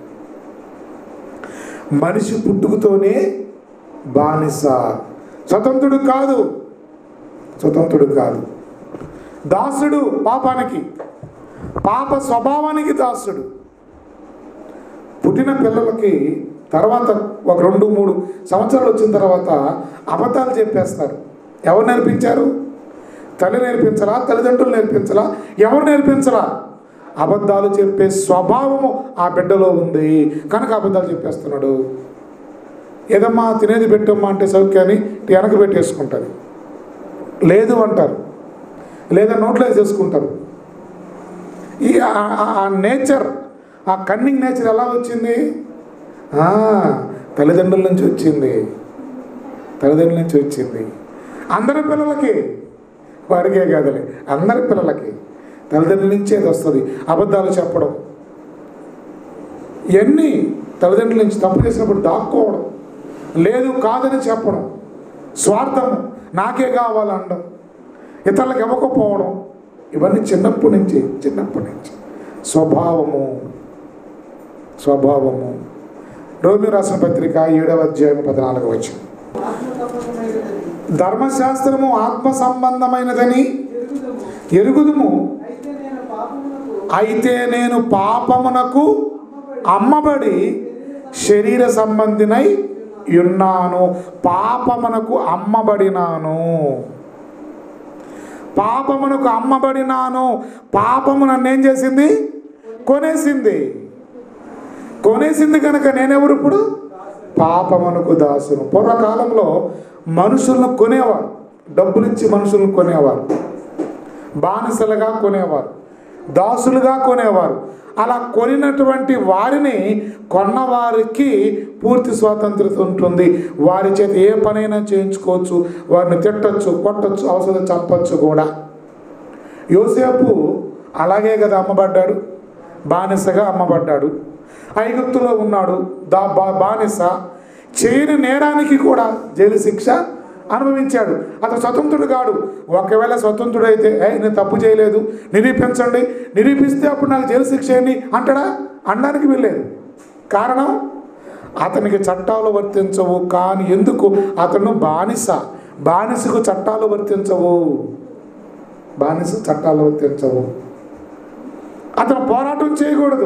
మనిషి పుట్టుకతోనే బానిస స్వతంత్రుడు కాదు స్వతంత్రుడు కాదు దాసుడు పాపానికి పాప స్వభావానికి దాసుడు పుట్టిన పిల్లలకి తర్వాత ఒక రెండు మూడు సంవత్సరాలు వచ్చిన తర్వాత అబద్ధాలు చెప్పేస్తారు ఎవరు నేర్పించారు తల్లి నేర్పించరా తల్లిదండ్రులు నేర్పించరా ఎవరు నేర్పించరా అబద్ధాలు చెప్పే స్వభావము ఆ బిడ్డలో ఉంది కనుక అబద్ధాలు చెప్పేస్తున్నాడు ఏదమ్మా తినేది పెట్టమ్మా అంటే సౌఖ్యాన్ని ఇటు వెనక పెట్టేసుకుంటుంది లేదు అంటారు లేదా నోట్లో వేసేసుకుంటారు ఈ ఆ- ఆ- ఆ నేచర్ ఆ కన్నింగ్ నేచర్ ఎలా వచ్చింది ఆ, తల్లిదండ్రుల నుంచి వచ్చింది తల్లిదండ్రుల నుంచి వచ్చింది అందరి పిల్లలకి వారికే కాదులే అందరి పిల్లలకి తల్లిదండ్రుల నుంచే అది వస్తుంది అబద్ధాలు చెప్పడం ఇవన్నీ తల్లిదండ్రుల నుంచి తప్పు చేసినప్పుడు దాక్కోవడం లేదు కాదని చెప్పడం స్వార్థము నాకే కావాలనడం ఇతరులకు ఇవ్వకపోవడం ఇవన్నీ చిన్నప్పటి నుంచి చిన్నప్పటి నుంచి స్వభావము స్వభావము రోమి రాసిన పత్రిక ఏడవ అధ్యాయం పద్నాలుగు వచ్చి
ఆత్మసంబంధమైనదని
ధర్మశాస్త్రము ఆత్మ సంబంధమైనదని
ఎరుగుదము
ఎరుగుదుము
అయితే నేను పాపమునకు
అయితే నేను పాపమునకు అమ్మబడి శరీర సంబంధినై ఉన్నాను పాపమునకు అమ్మబడినాను పాపమునకు అమ్మబడినాను పాపము నన్ను ఏం చేసింది కొనేసింది కొనేసింది కనుక నేనెవరు ఇప్పుడు పాపమునకు దాసును పూర్వకాలంలో మనుషులను కొనేవారు డబ్బులిచ్చి మనుషులను కొనేవారు బానిసలుగా కొనేవారు దాసులుగా కొనేవారు అలా కొనినటువంటి వారిని కొన్నవారికి పూర్తి స్వాతంత్రత ఉంటుంది వారి చేత ఏ పనైనా చేయించుకోవచ్చు వారిని తిట్టచ్చు కొట్టచ్చు అవసరం చంపచ్చు కూడా యోసేపు అలాగే కదా అమ్మబడ్డాడు బానిసగా అమ్మబడ్డాడు ఐగుప్తులో ఉన్నాడు దా బా బానిస చేయని నేరానికి కూడా జైలు శిక్ష అనుభవించాడు అతను స్వతంత్రుడు కాడు ఒకవేళ స్వతంత్రుడైతే ఏ నేను తప్పు చేయలేదు నిరూపించండి నిరూపిస్తే అప్పుడు నాకు జైలు శిక్ష ఏంటి అంటాడా అనడానికి వెళ్ళలేదు కారణం అతనికి చట్టాలు వర్తించవు కానీ ఎందుకు అతను బానిస బానిసకు చట్టాలు వర్తించవు బానిస చట్టాలు వర్తించవు అతను పోరాటం చేయకూడదు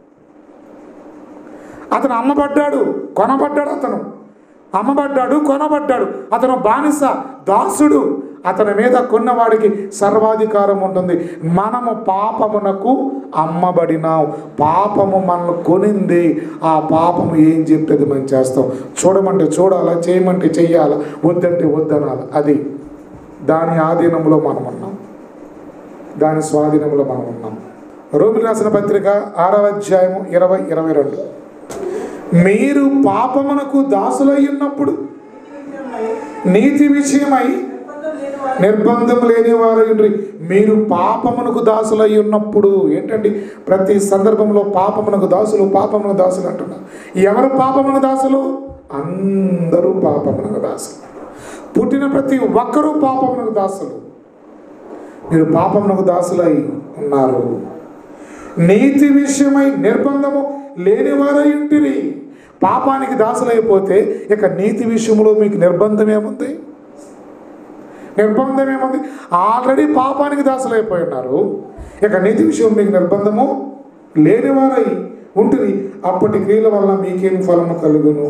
అతను అమ్మబడ్డాడు కొనబడ్డాడు అతను అమ్మబడ్డాడు కొనబడ్డాడు అతను బానిస దాసుడు అతని మీద కొన్నవాడికి సర్వాధికారం ఉంటుంది మనము పాపమునకు అమ్మబడినాం పాపము మనల్ని కొనింది ఆ పాపము ఏం చెప్తుంది మనం చేస్తాం చూడమంటే చూడాలా చేయమంటే చెయ్యాలా వద్దంటే వద్దనాలి అది దాని ఆధీనంలో మనం ఉన్నాం దాని స్వాధీనంలో మనం ఉన్నాం రోమిలి రాసిన పత్రిక ఆరవ అధ్యాయము ఇరవై ఇరవై రెండు మీరు పాపమునకు దాసులై ఉన్నప్పుడు నీతి విషయమై
నిర్బంధం లేని వారు
నిర్బంధం లేని వారు మీరు పాపమునకు దాసులై ఉన్నప్పుడు ఏంటండి ప్రతి సందర్భంలో పాపమునకు దాసులు పాపమునకు దాసులు అంటున్నారు ఎవరు పాపమునకు దాసులు అందరూ పాపమునకు దాసులు పుట్టిన ప్రతి ఒక్కరూ పాపమునకు దాసులు మీరు పాపమునకు దాసులై ఉన్నారు నీతి విషయమై నిర్బంధము లేనివారై ఉంటిరి పాపానికి దాసులైపోతే ఇక నీతి విషయంలో మీకు నిర్బంధం ఏముంది నిర్బంధం ఏముంది ఆల్రెడీ పాపానికి దాసులైపోయి ఉన్నారు ఇక నీతి విషయం మీకు నిర్బంధము లేనివారై ఉంటుంది అప్పటి క్రియల వల్ల మీకేం ఫలము కలుగును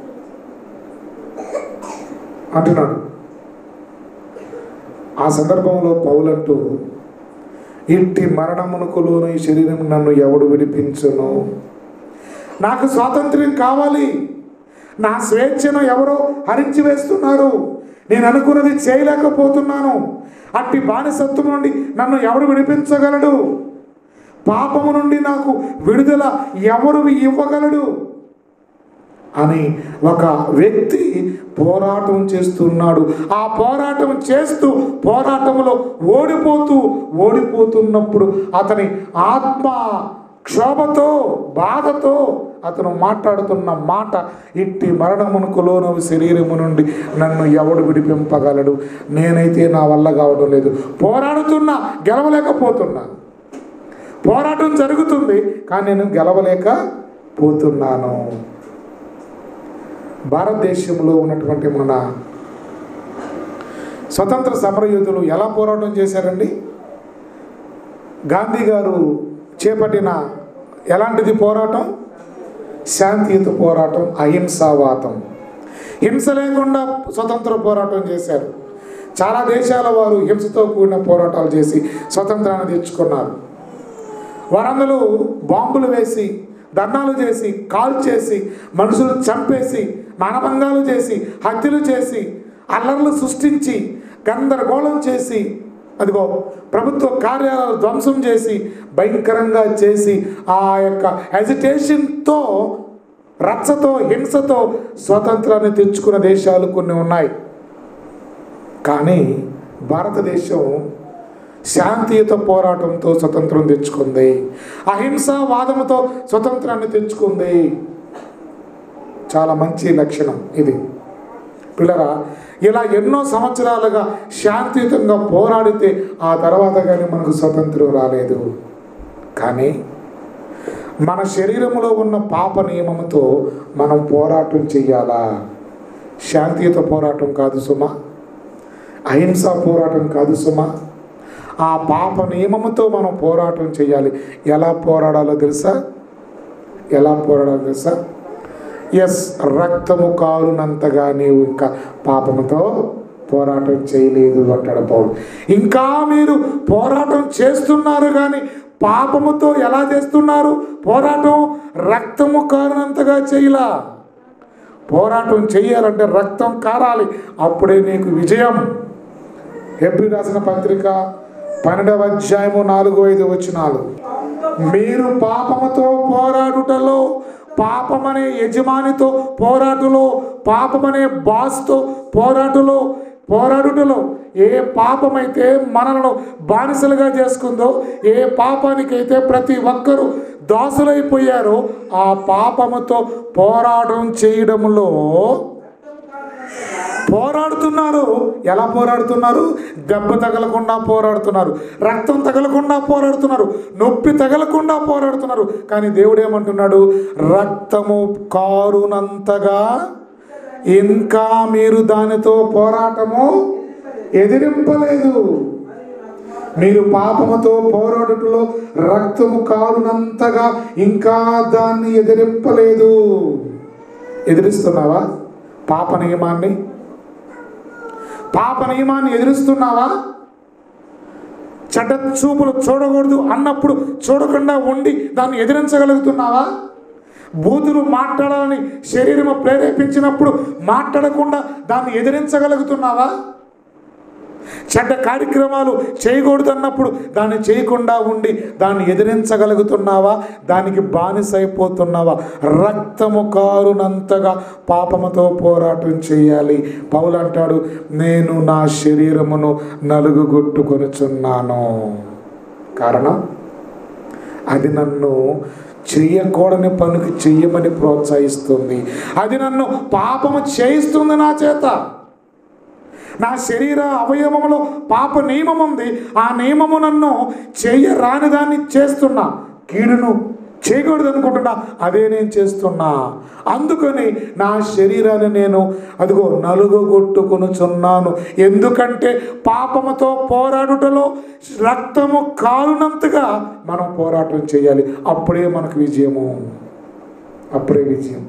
అంటున్నాడు ఆ సందర్భంలో పౌలంటూ ఇట్టి మరణమునకు లోను ఈ శరీరం నన్ను ఎవడు విడిపించును నాకు స్వాతంత్ర్యం కావాలి నా స్వేచ్ఛను ఎవరో హరించి వేస్తున్నారు నేను అనుకున్నది చేయలేకపోతున్నాను అట్టి బానిసత్వం నుండి నన్ను ఎవడు విడిపించగలడు పాపము నుండి నాకు విడుదల ఎవరు ఇవ్వగలడు అని ఒక వ్యక్తి పోరాటం చేస్తున్నాడు ఆ పోరాటం చేస్తూ పోరాటంలో ఓడిపోతూ ఓడిపోతున్నప్పుడు అతని ఆత్మ క్షోభతో బాధతో అతను మాట్లాడుతున్న మాట ఇట్టి మరణమునకు లోనవు శరీరము నుండి నన్ను ఎవడు విడిపింపగలడు నేనైతే నా వల్ల కావడం లేదు పోరాడుతున్నా గెలవలేకపోతున్నా పోరాటం జరుగుతుంది కానీ నేను గెలవలేకపోతున్నాను భారతదేశంలో ఉన్నటువంటి మన స్వతంత్ర సమరయోధులు ఎలా పోరాటం చేశారండి గాంధీ గారు చేపట్టిన ఎలాంటిది పోరాటం శాంతియుత పోరాటం అహింసావాదం హింస లేకుండా స్వతంత్ర పోరాటం చేశారు చాలా దేశాల వారు హింసతో కూడిన పోరాటాలు చేసి స్వతంత్రాన్ని తెచ్చుకున్నారు వారందరూ బాంబులు వేసి ధర్నాలు చేసి కాల్ చేసి మనుషులు చంపేసి మానభంగాలు చేసి హత్యలు చేసి అల్లర్లు సృష్టించి గందరగోళం చేసి అదిగో ప్రభుత్వ కార్యాలయాలు ధ్వంసం చేసి భయంకరంగా చేసి ఆ యొక్క హెజిటేషన్తో రచ్చతో హింసతో స్వతంత్రాన్ని తెచ్చుకున్న దేశాలు కొన్ని ఉన్నాయి కానీ భారతదేశం శాంతియుత పోరాటంతో స్వతంత్రం తెచ్చుకుంది అహింసావాదంతో స్వతంత్రాన్ని తెచ్చుకుంది చాలా మంచి లక్షణం ఇది పిల్లరా ఇలా ఎన్నో సంవత్సరాలుగా శాంతియుతంగా పోరాడితే ఆ తర్వాత కానీ మనకు స్వతంత్రం రాలేదు కానీ మన శరీరంలో ఉన్న పాప నియమంతో మనం పోరాటం చెయ్యాలా శాంతియుత పోరాటం కాదు సుమా అహింసా పోరాటం కాదు సుమా ఆ పాప నియమముతో మనం పోరాటం చేయాలి ఎలా పోరాడాలో తెలుసా ఎలా పోరాడాలో తెలుసా ఎస్ రక్తము కారునంతగా నీవు ఇంకా పాపముతో పోరాటం చేయలేదు అంటాడు పౌలు ఇంకా మీరు పోరాటం చేస్తున్నారు కానీ పాపముతో ఎలా చేస్తున్నారు పోరాటం రక్తము కారునంతగా చేయలా పోరాటం చేయాలంటే రక్తం కారాలి అప్పుడే నీకు విజయం ఎబ్రి రాసిన పత్రిక పన్నెండవ అధ్యాయము నాలుగు ఐదు వచ్చినాలు మీరు పాపముతో పోరాడుటలో పాపమనే యజమానితో పోరాటులో పాపమనే బాస్తో పోరాటులో పోరాడుటలో ఏ పాపమైతే మనలను బానిసలుగా చేసుకుందో ఏ పాపానికైతే ప్రతి ఒక్కరూ దాసులైపోయారో ఆ పాపముతో పోరాటం చేయడంలో పోరాడుతున్నారు ఎలా పోరాడుతున్నారు దెబ్బ తగలకుండా పోరాడుతున్నారు రక్తం తగలకుండా పోరాడుతున్నారు నొప్పి తగలకుండా పోరాడుతున్నారు కానీ దేవుడు ఏమంటున్నాడు రక్తము కారునంతగా ఇంకా మీరు దానితో పోరాటము ఎదిరింపలేదు మీరు పాపముతో పోరాడుటలో రక్తము కారునంతగా ఇంకా దాన్ని ఎదిరింపలేదు ఎదిరిస్తున్నావా పాప నియమాన్ని పాప నియమాన్ని ఎదిరిస్తున్నావా చెడ్డ చూపులు చూడకూడదు అన్నప్పుడు చూడకుండా ఉండి దాన్ని ఎదిరించగలుగుతున్నావా బూతులు మాట్లాడాలని శరీరము ప్రేరేపించినప్పుడు మాట్లాడకుండా దాన్ని ఎదిరించగలుగుతున్నావా చెడ్డ కార్యక్రమాలు చేయకూడదు అన్నప్పుడు దాన్ని చేయకుండా ఉండి దాన్ని ఎదిరించగలుగుతున్నావా దానికి బానిస అయిపోతున్నావా రక్తము కారునంతగా పాపముతో పోరాటం చేయాలి పౌలు అంటాడు నేను నా శరీరమును నలుగుగొట్టుకొనుచున్నాను కారణం అది నన్ను చెయ్యకూడని పనికి చెయ్యమని ప్రోత్సహిస్తుంది అది నన్ను పాపము చేయిస్తుంది నా చేత నా శరీర అవయవములో పాప నియమం ఉంది ఆ నియమము నన్ను చెయ్యరాని దాన్ని చేస్తున్నా కీడును చేయకూడదు అనుకుంటున్నా అదే నేను చేస్తున్నా అందుకని నా శరీరాన్ని నేను అదిగో నలుగుగొట్టుకొనుచున్నాను ఎందుకంటే పాపముతో పోరాడుటలో రక్తము కారునంతగా మనం పోరాటం చేయాలి అప్పుడే మనకు విజయము అప్పుడే విజయం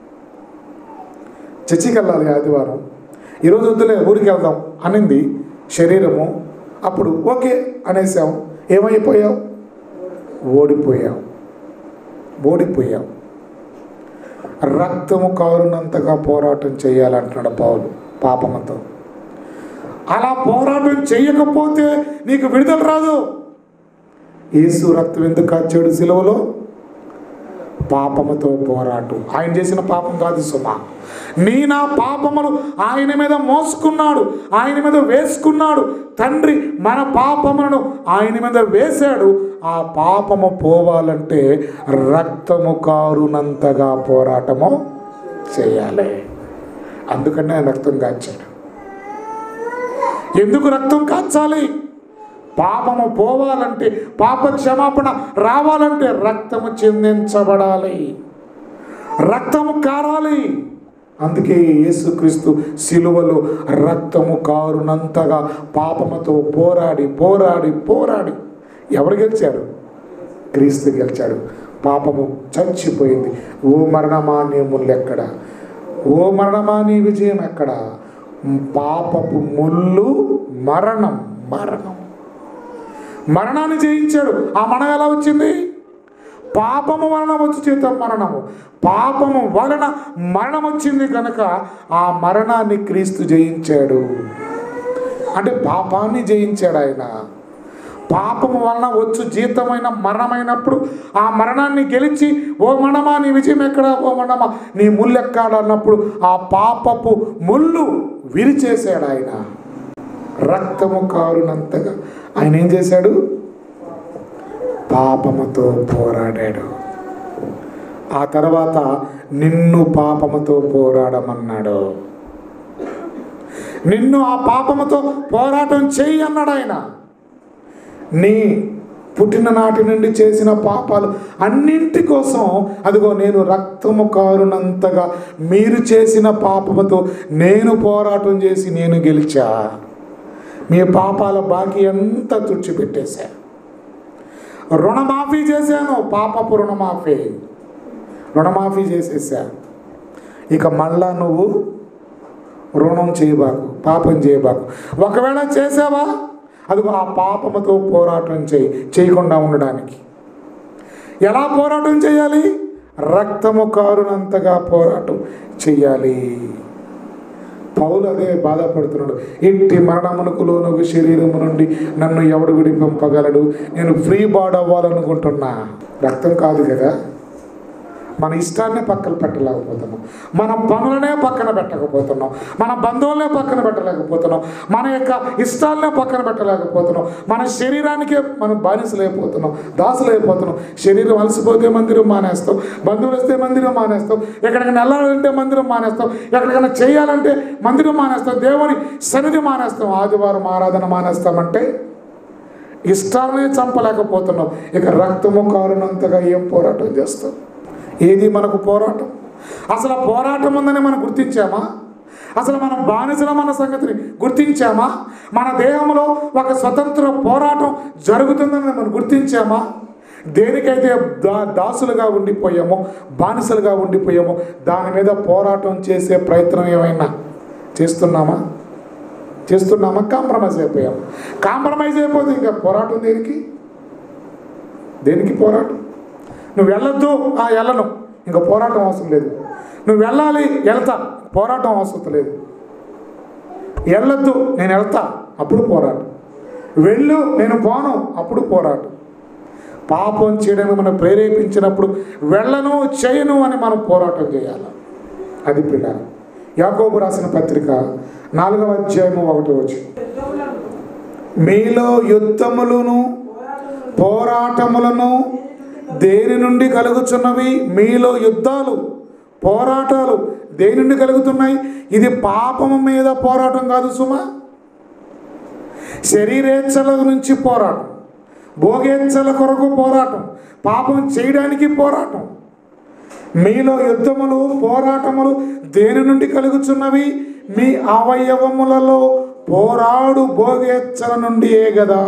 చర్చికి వెళ్ళాలి ఆదివారం ఈరోజు వద్దులే ఊరికి వెళ్దాం అనింది శరీరము అప్పుడు ఓకే అనేసాం ఏమైపోయావు ఓడిపోయావు ఓడిపోయావు రక్తము కారునంతగా పోరాటం చేయాలంటున్నాడు పౌలు పాపముతో అలా పోరాటం చేయకపోతే నీకు విడుదల రాదు యేసు రక్తం ఎందుకు కాచాడు సిలువలో పాపముతో పోరాటు ఆయన చేసిన పాపం కాదు సుమా నీ నా పాపములు ఆయన మీద మోసుకున్నాడు ఆయన మీద వేసుకున్నాడు తండ్రి మన పాపములను ఆయన మీద వేశాడు ఆ పాపము పోవాలంటే రక్తము కారునంతగా పోరాటము చేయాలి అందుకనే ఆయన రక్తం కాచాడు ఎందుకు రక్తం కాచాలి పాపము పోవాలంటే పాప క్షమాపణ రావాలంటే రక్తము చిందించబడాలి రక్తము కారాలి అందుకే యేసుక్రీస్తు సిలువలో రక్తము కారునంతగా పాపముతో పోరాడి పోరాడి పోరాడి ఎవరు గెలిచారు క్రీస్తు గెలిచాడు పాపము చచ్చిపోయింది ఓ మరణమా నీ ముళ్ళెక్కడ ఓ మరణమా నీ విజయం ఎక్కడ పాపపు ముళ్ళు మరణం మరణం మరణాన్ని జయించాడు ఆ మరణం ఎలా వచ్చింది పాపము వలన వచ్చి చేత మరణము పాపము వలన మరణం వచ్చింది కనుక ఆ మరణాన్ని క్రీస్తు జయించాడు అంటే పాపాన్ని జయించాడు ఆయన పాపము వలన వచ్చు జీతమైన మరణమైనప్పుడు ఆ మరణాన్ని గెలిచి ఓ మరణమా నీ విజయం ఎక్కడ ఓ మరణమా నీ ముళ్ళు ఎక్కడ అన్నప్పుడు ఆ పాపపు ముళ్ళు విరిచేశాడు ఆయన రక్తము కారునంతగా ఆయన ఏం చేశాడు పాపముతో పోరాడాడు ఆ తర్వాత నిన్ను పాపముతో పోరాడమన్నాడు నిన్ను ఆ పాపముతో పోరాటం చెయ్యి అన్నాడు ఆయన నీ పుట్టిన నాటి నుండి చేసిన పాపాలు అన్నింటి కోసం అదిగో నేను రక్తము కారునంతగా మీరు చేసిన పాపముతో నేను పోరాటం చేసి నేను గెలిచా మీ పాపాల బాకీ అంతా తుడిచిపెట్టేశా రుణమాఫీ చేశాను పాపపు రుణమాఫీ రుణమాఫీ చేసేసా ఇక మళ్ళా నువ్వు రుణం చేయబాకు పాపం చేయబాకు ఒకవేళ చేసావా అదిగో ఆ పాపముతో పోరాటం చేయి చేయకుండా ఉండడానికి ఎలా పోరాటం చేయాలి రక్తము కారునంతగా పోరాటం చెయ్యాలి పౌలు అదే బాధపడుతున్నాడు ఇంటి మరణమునకు లోనగు శరీరము నుండి నన్ను ఎవడు విడిపింపగలడు నేను ఫ్రీ బాడ్ అవ్వాలనుకుంటున్నా రక్తం కాదు కదా మన ఇష్టాన్నే పక్కన పెట్టలేకపోతున్నాం మన పనులనే పక్కన పెట్టకపోతున్నాం మన బంధువులనే పక్కన పెట్టలేకపోతున్నాం మన యొక్క ఇష్టాలనే పక్కన పెట్టలేకపోతున్నాం మన శరీరానికే మనం బానిసలైపోతున్నాం దాసులైపోతున్నాం శరీరం అలసిపోతే మందిరం మానేస్తాం బంధువులు వస్తే మందిరం మానేస్తాం ఎక్కడికైనా వెళ్ళాలంటే మందిరం మానేస్తాం ఎక్కడికైనా చేయాలంటే మందిరం మానేస్తాం దేవుని సన్నిధి మానేస్తాం ఆదివారం ఆరాధన మానేస్తామంటే ఇష్టాలనే చంపలేకపోతున్నాం ఇక రక్తము కారునంతగా ఏం పోరాటం చేస్తాం ఏది మనకు పోరాటం అసలు ఆ పోరాటం ఉందని మనం గుర్తించామా అసలు మనం బానిసలం అన్న సంగతిని గుర్తించామా మన దేహంలో ఒక స్వతంత్ర పోరాటం జరుగుతుందని మనం గుర్తించామా దేనికైతే దా దాసులుగా ఉండిపోయామో బానిసలుగా ఉండిపోయామో దాని మీద పోరాటం చేసే ప్రయత్నం ఏమైనా చేస్తున్నామా చేస్తున్నామా కాంప్రమైజ్ అయిపోయాం కాంప్రమైజ్ అయిపోతే ఇంకా పోరాటం దేనికి దేనికి పోరాటం నువ్వు వెళ్ళొద్దు ఆ వెళ్ళను ఇంకా పోరాటం అవసరం లేదు నువ్వు వెళ్ళాలి వెళ్తా పోరాటం అవసరం లేదు వెళ్ళొద్దు నేను వెళ్తా అప్పుడు పోరాటం వెళ్ళు నేను పోను అప్పుడు పోరాటం పాపం చేయడానికి మనం ప్రేరేపించినప్పుడు వెళ్ళను చేయను అని మనం పోరాటం చేయాలి అది పిల్ల యాకోబు రాసిన పత్రిక నాలుగవ అధ్యాయము ఒకటి వచ్చి మీలో యుద్ధములను పోరాటములను దేని నుండి కలుగుచున్నవి మీలో యుద్ధాలు పోరాటాలు దేని నుండి కలుగుతున్నాయి ఇది పాపము మీద పోరాటం కాదు సుమా శరీరేచ్ఛల నుంచి పోరాటం భోగేచ్ఛల కొరకు పోరాటం పాపం చేయడానికి పోరాటం మీలో యుద్ధములు పోరాటములు దేని నుండి కలుగుచున్నవి మీ అవయవములలో పోరాడు భోగేచ్ఛల నుండియే కదా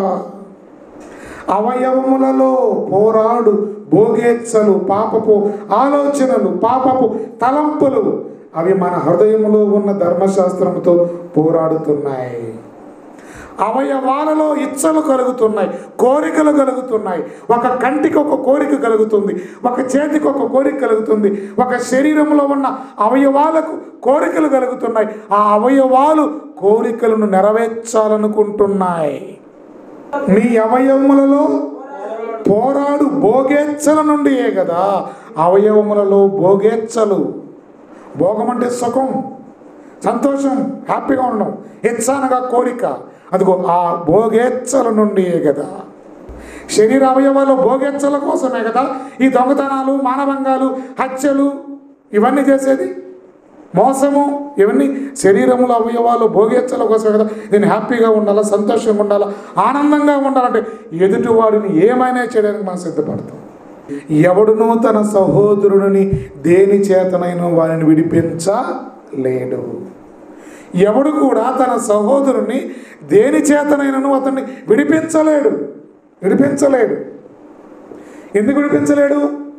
అవయవములలో పోరాడు భోగేచ్ఛలు పాపపు ఆలోచనలు పాపపు తలంపులు అవి మన హృదయములో ఉన్న ధర్మశాస్త్రముతో పోరాడుతున్నాయి అవయవాలలో ఇచ్చలు కలుగుతున్నాయి కోరికలు కలుగుతున్నాయి ఒక కంటికి ఒక కోరిక కలుగుతుంది ఒక చేతికి ఒక కోరిక కలుగుతుంది ఒక శరీరంలో ఉన్న అవయవాలకు కోరికలు కలుగుతున్నాయి ఆ అవయవాలు కోరికలను నెరవేర్చాలనుకుంటున్నాయి నీ అవయవములలో పోరాడు భోగేచ్ఛల నుండియే కదా అవయవములలో భోగేచ్ఛలు భోగం అంటే సుఖం సంతోషం హ్యాపీగా ఉండడం హెచ్చానగా కోరిక అదిగో ఆ భోగేచ్ఛల నుండియే కదా శరీర అవయవాలు భోగేచ్ఛల కోసమే కదా ఈ దొంగతనాలు మానభంగాలు హత్యలు ఇవన్నీ చేసేది మోసము ఇవన్నీ శరీరముల అవయవాలు భోగేచ్ఛల కోసమే కదా నేను హ్యాపీగా ఉండాలా సంతోషంగా ఉండాలా ఆనందంగా ఉండాలంటే ఎదుటివాడిని ఏమైనా చేయడానికి మనం సిద్ధపడతాం ఎవడునూ తన సహోదరుని దేని చేతనైనా వారిని విడిపించలేడు ఎవడు కూడా తన సహోదరుని దేని చేతనైనను అతన్ని విడిపించలేడు విడిపించలేడు ఎందుకు విడిపించలేడు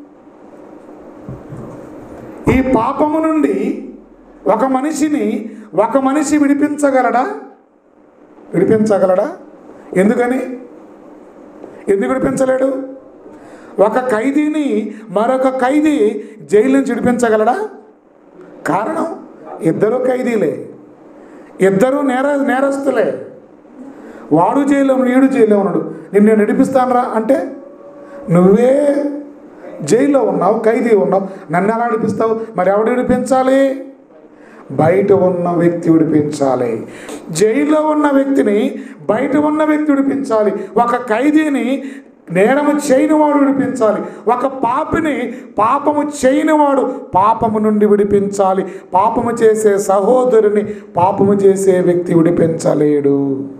ఈ పాపము నుండి ఒక మనిషిని ఒక మనిషి విడిపించగలడా విడిపించగలడా ఎందుకని ఎందుకు విడిపించలేడు ఒక ఖైదీని మరొక ఖైదీ జైలు నుంచి విడిపించగలడా కారణం ఇద్దరు ఖైదీలే ఇద్దరు నేర నేరస్తులే వాడు జైల్లో ఉన్నాడు, వీడు జైల్లో ఉన్నాడు నిన్ను నేను నడిపిస్తానరా అంటే నువ్వే జైల్లో ఉన్నావు ఖైదీ ఉన్నావు నన్ను ఎలా నడిపిస్తావు మరి ఎవడు విడిపించాలి బయట ఉన్న వ్యక్తి విడిపించాలి జైల్లో ఉన్న వ్యక్తిని బయట ఉన్న వ్యక్తి విడిపించాలి ఒక ఖైదీని నేరము చేయనివాడు విడిపించాలి ఒక పాపిని పాపము చేయనివాడు పాపము నుండి విడిపించాలి పాపము చేసే సహోదరుని పాపము చేసే వ్యక్తి విడిపించలేడు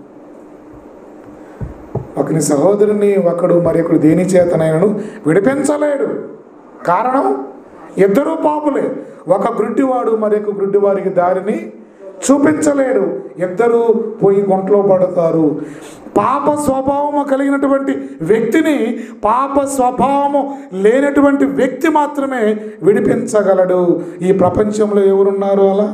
ఒకని సహోదరుని ఒకడు మరి ఒకడు దేని చేతనైనను విడిపించలేడు కారణం ఇద్దరూ పాపులే ఒక గుడ్డివాడు మరి ఒక గుడ్డివారికి దారిని చూపించలేడు ఇద్దరూ పోయి గుంటలో పడతారు పాప స్వభావము కలిగినటువంటి వ్యక్తిని పాప స్వభావము లేనటువంటి వ్యక్తి మాత్రమే విడిపించగలడు ఈ ప్రపంచంలో ఎవరున్నారు అలా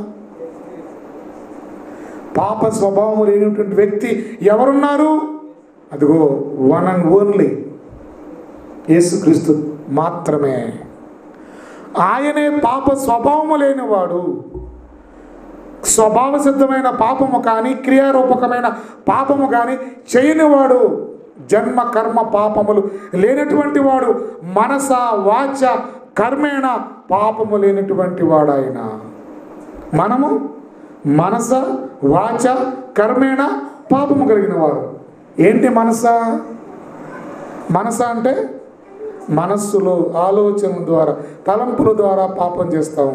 పాప స్వభావం లేనటువంటి వ్యక్తి ఎవరున్నారు అదిగో వన్ అండ్ ఓన్లీ యేసుక్రీస్తు మాత్రమే ఆయనే పాప స్వభావము లేనివాడు స్వభావ సిద్ధమైన పాపము కానీ క్రియారూపకమైన పాపము కానీ చేయనివాడు జన్మ కర్మ పాపములు లేనటువంటి వాడు మనస వాచ కర్మేణ పాపము లేనటువంటి వాడు ఆయన మనము మనస వాచ కర్మేణ పాపము కలిగిన వారు ఏంటి మనస మనస అంటే మనస్సులో ఆలోచన ద్వారా తలంపుల ద్వారా పాపం చేస్తాము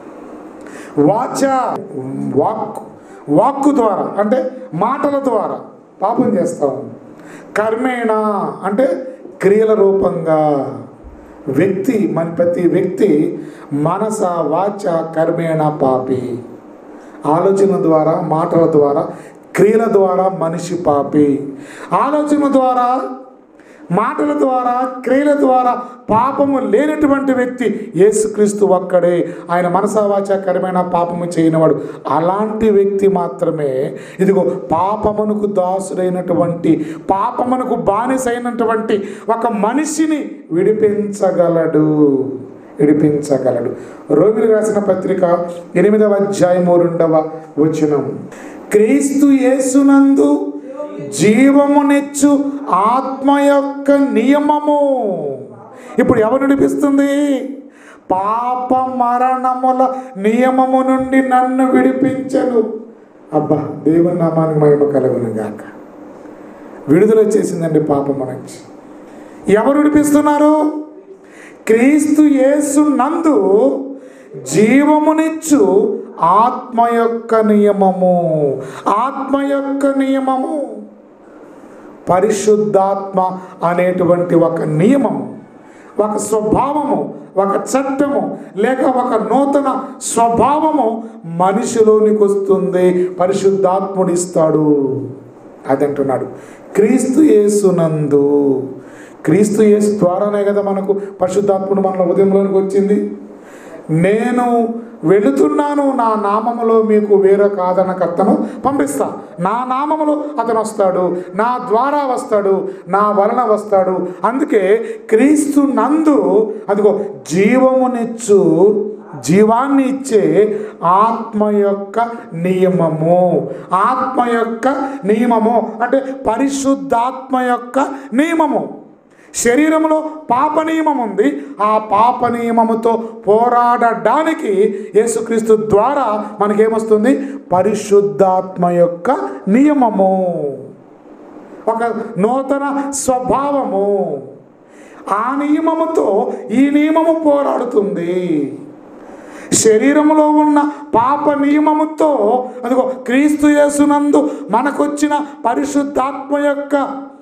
వాచ వాక్ వాక్కు ద్వారా అంటే మాటల ద్వారా పాపం చేస్తాము కర్మేణ అంటే క్రియల రూపంగా వ్యక్తి మన ప్రతి వ్యక్తి మనస వాచ కర్మేణ పాపి ఆలోచన ద్వారా మాటల ద్వారా క్రియల ద్వారా మనిషి పాపి ఆలోచన ద్వారా మాటల ద్వారా క్రియల ద్వారా పాపము లేనటువంటి వ్యక్తి యేసుక్రీస్తు ఒక్కడే ఆయన మనసావాచ కరమైన పాపము చేయనివాడు అలాంటి వ్యక్తి మాత్రమే ఇదిగో పాపమునకు దాసుడైనటువంటి పాపమునకు బానిసైనటువంటి ఒక మనిషిని విడిపించగలడు విడిపించగలడు రోమిలి రాసిన పత్రిక ఎనిమిదవ అధ్యాయము రెండవ వచనం క్రీస్తు యేసునందు జీవమునిచ్చు ఆత్మ యొక్క నియమము ఇప్పుడు ఎవరు నడిపిస్తుంది పాప మరణముల నియమము నుండి నన్ను విడిపించను అబ్బా దేవుని నామానికి మహిమ కలుగును గాక విడుదల వచ్చేసిందండి పాపము నుంచి ఎవరు విడిపిస్తున్నారు క్రీస్తు యేసు నందు జీవమునిచ్చు ఆత్మ యొక్క నియమము ఆత్మ యొక్క నియమము పరిశుద్ధాత్మ అనేటువంటి ఒక నియమము ఒక స్వభావము ఒక చట్టము లేక ఒక నూతన స్వభావము మనిషిలోనికి వస్తుంది పరిశుద్ధాత్ముడు ఇస్తాడు అది అంటున్నాడు క్రీస్తు యేసునందు క్రీస్తు యేసు ద్వారానే కదా మనకు పరిశుద్ధాత్ముడు మన ఉదయంలోనికి వచ్చింది నేను వెళుతున్నాను నా నామములో మీకు వేరే కాదనకర్తను పంపిస్తా నా నామములో అతను వస్తాడు నా ద్వారా వస్తాడు నా వలన వస్తాడు అందుకే క్రీస్తు నందు అదిగో జీవమునిచ్చు జీవాన్ని ఇచ్చే ఆత్మ యొక్క నియమము ఆత్మ యొక్క నియమము అంటే పరిశుద్ధాత్మ యొక్క నియమము శరీరంలో పాప నియమం ఉంది ఆ పాప నియమముతో పోరాడడానికి యేసుక్రీస్తు ద్వారా మనకేమొస్తుంది పరిశుద్ధాత్మ యొక్క నియమము ఒక నూతన స్వభావము ఆ నియమముతో ఈ నియమము పోరాడుతుంది శరీరంలో ఉన్న పాప నియమముతో అదిగో క్రీస్తు యేసునందు మనకొచ్చిన పరిశుద్ధాత్మ యొక్క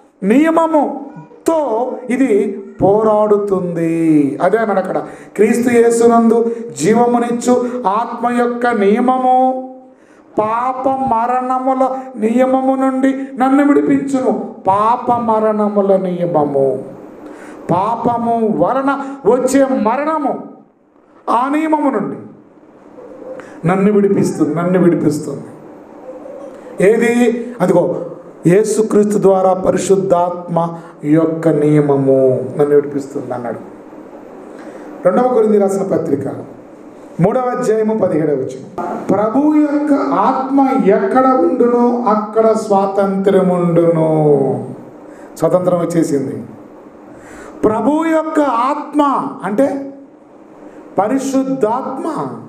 నియమముతో ఇది పోరాడుతుంది అదే అన్నాడు అక్కడ క్రీస్తు యేసునందు జీవమునిచ్చు ఆత్మ యొక్క నియమము పాప మరణముల నియమము నుండి నన్ను విడిపించును పాప మరణముల నియమము పాపము వలన వచ్చే మరణము ఆ నియమము నుండి నన్ను విడిపిస్తుంది నన్ను విడిపిస్తుంది ఏది అదిగో యేసుక్రీస్తు ద్వారా పరిశుద్ధాత్మ యొక్క నియమము నన్ను విడిపిస్తుంది అన్నాడు రెండవ కొరింది రాసిన పత్రిక మూడవ అధ్యాయము పదిహేడవ వచ్చిన ప్రభు యొక్క ఆత్మ ఎక్కడ ఉండునో అక్కడ స్వాతంత్రముండును స్వతంత్రం వచ్చేసింది ప్రభు యొక్క ఆత్మ అంటే పరిశుద్ధాత్మ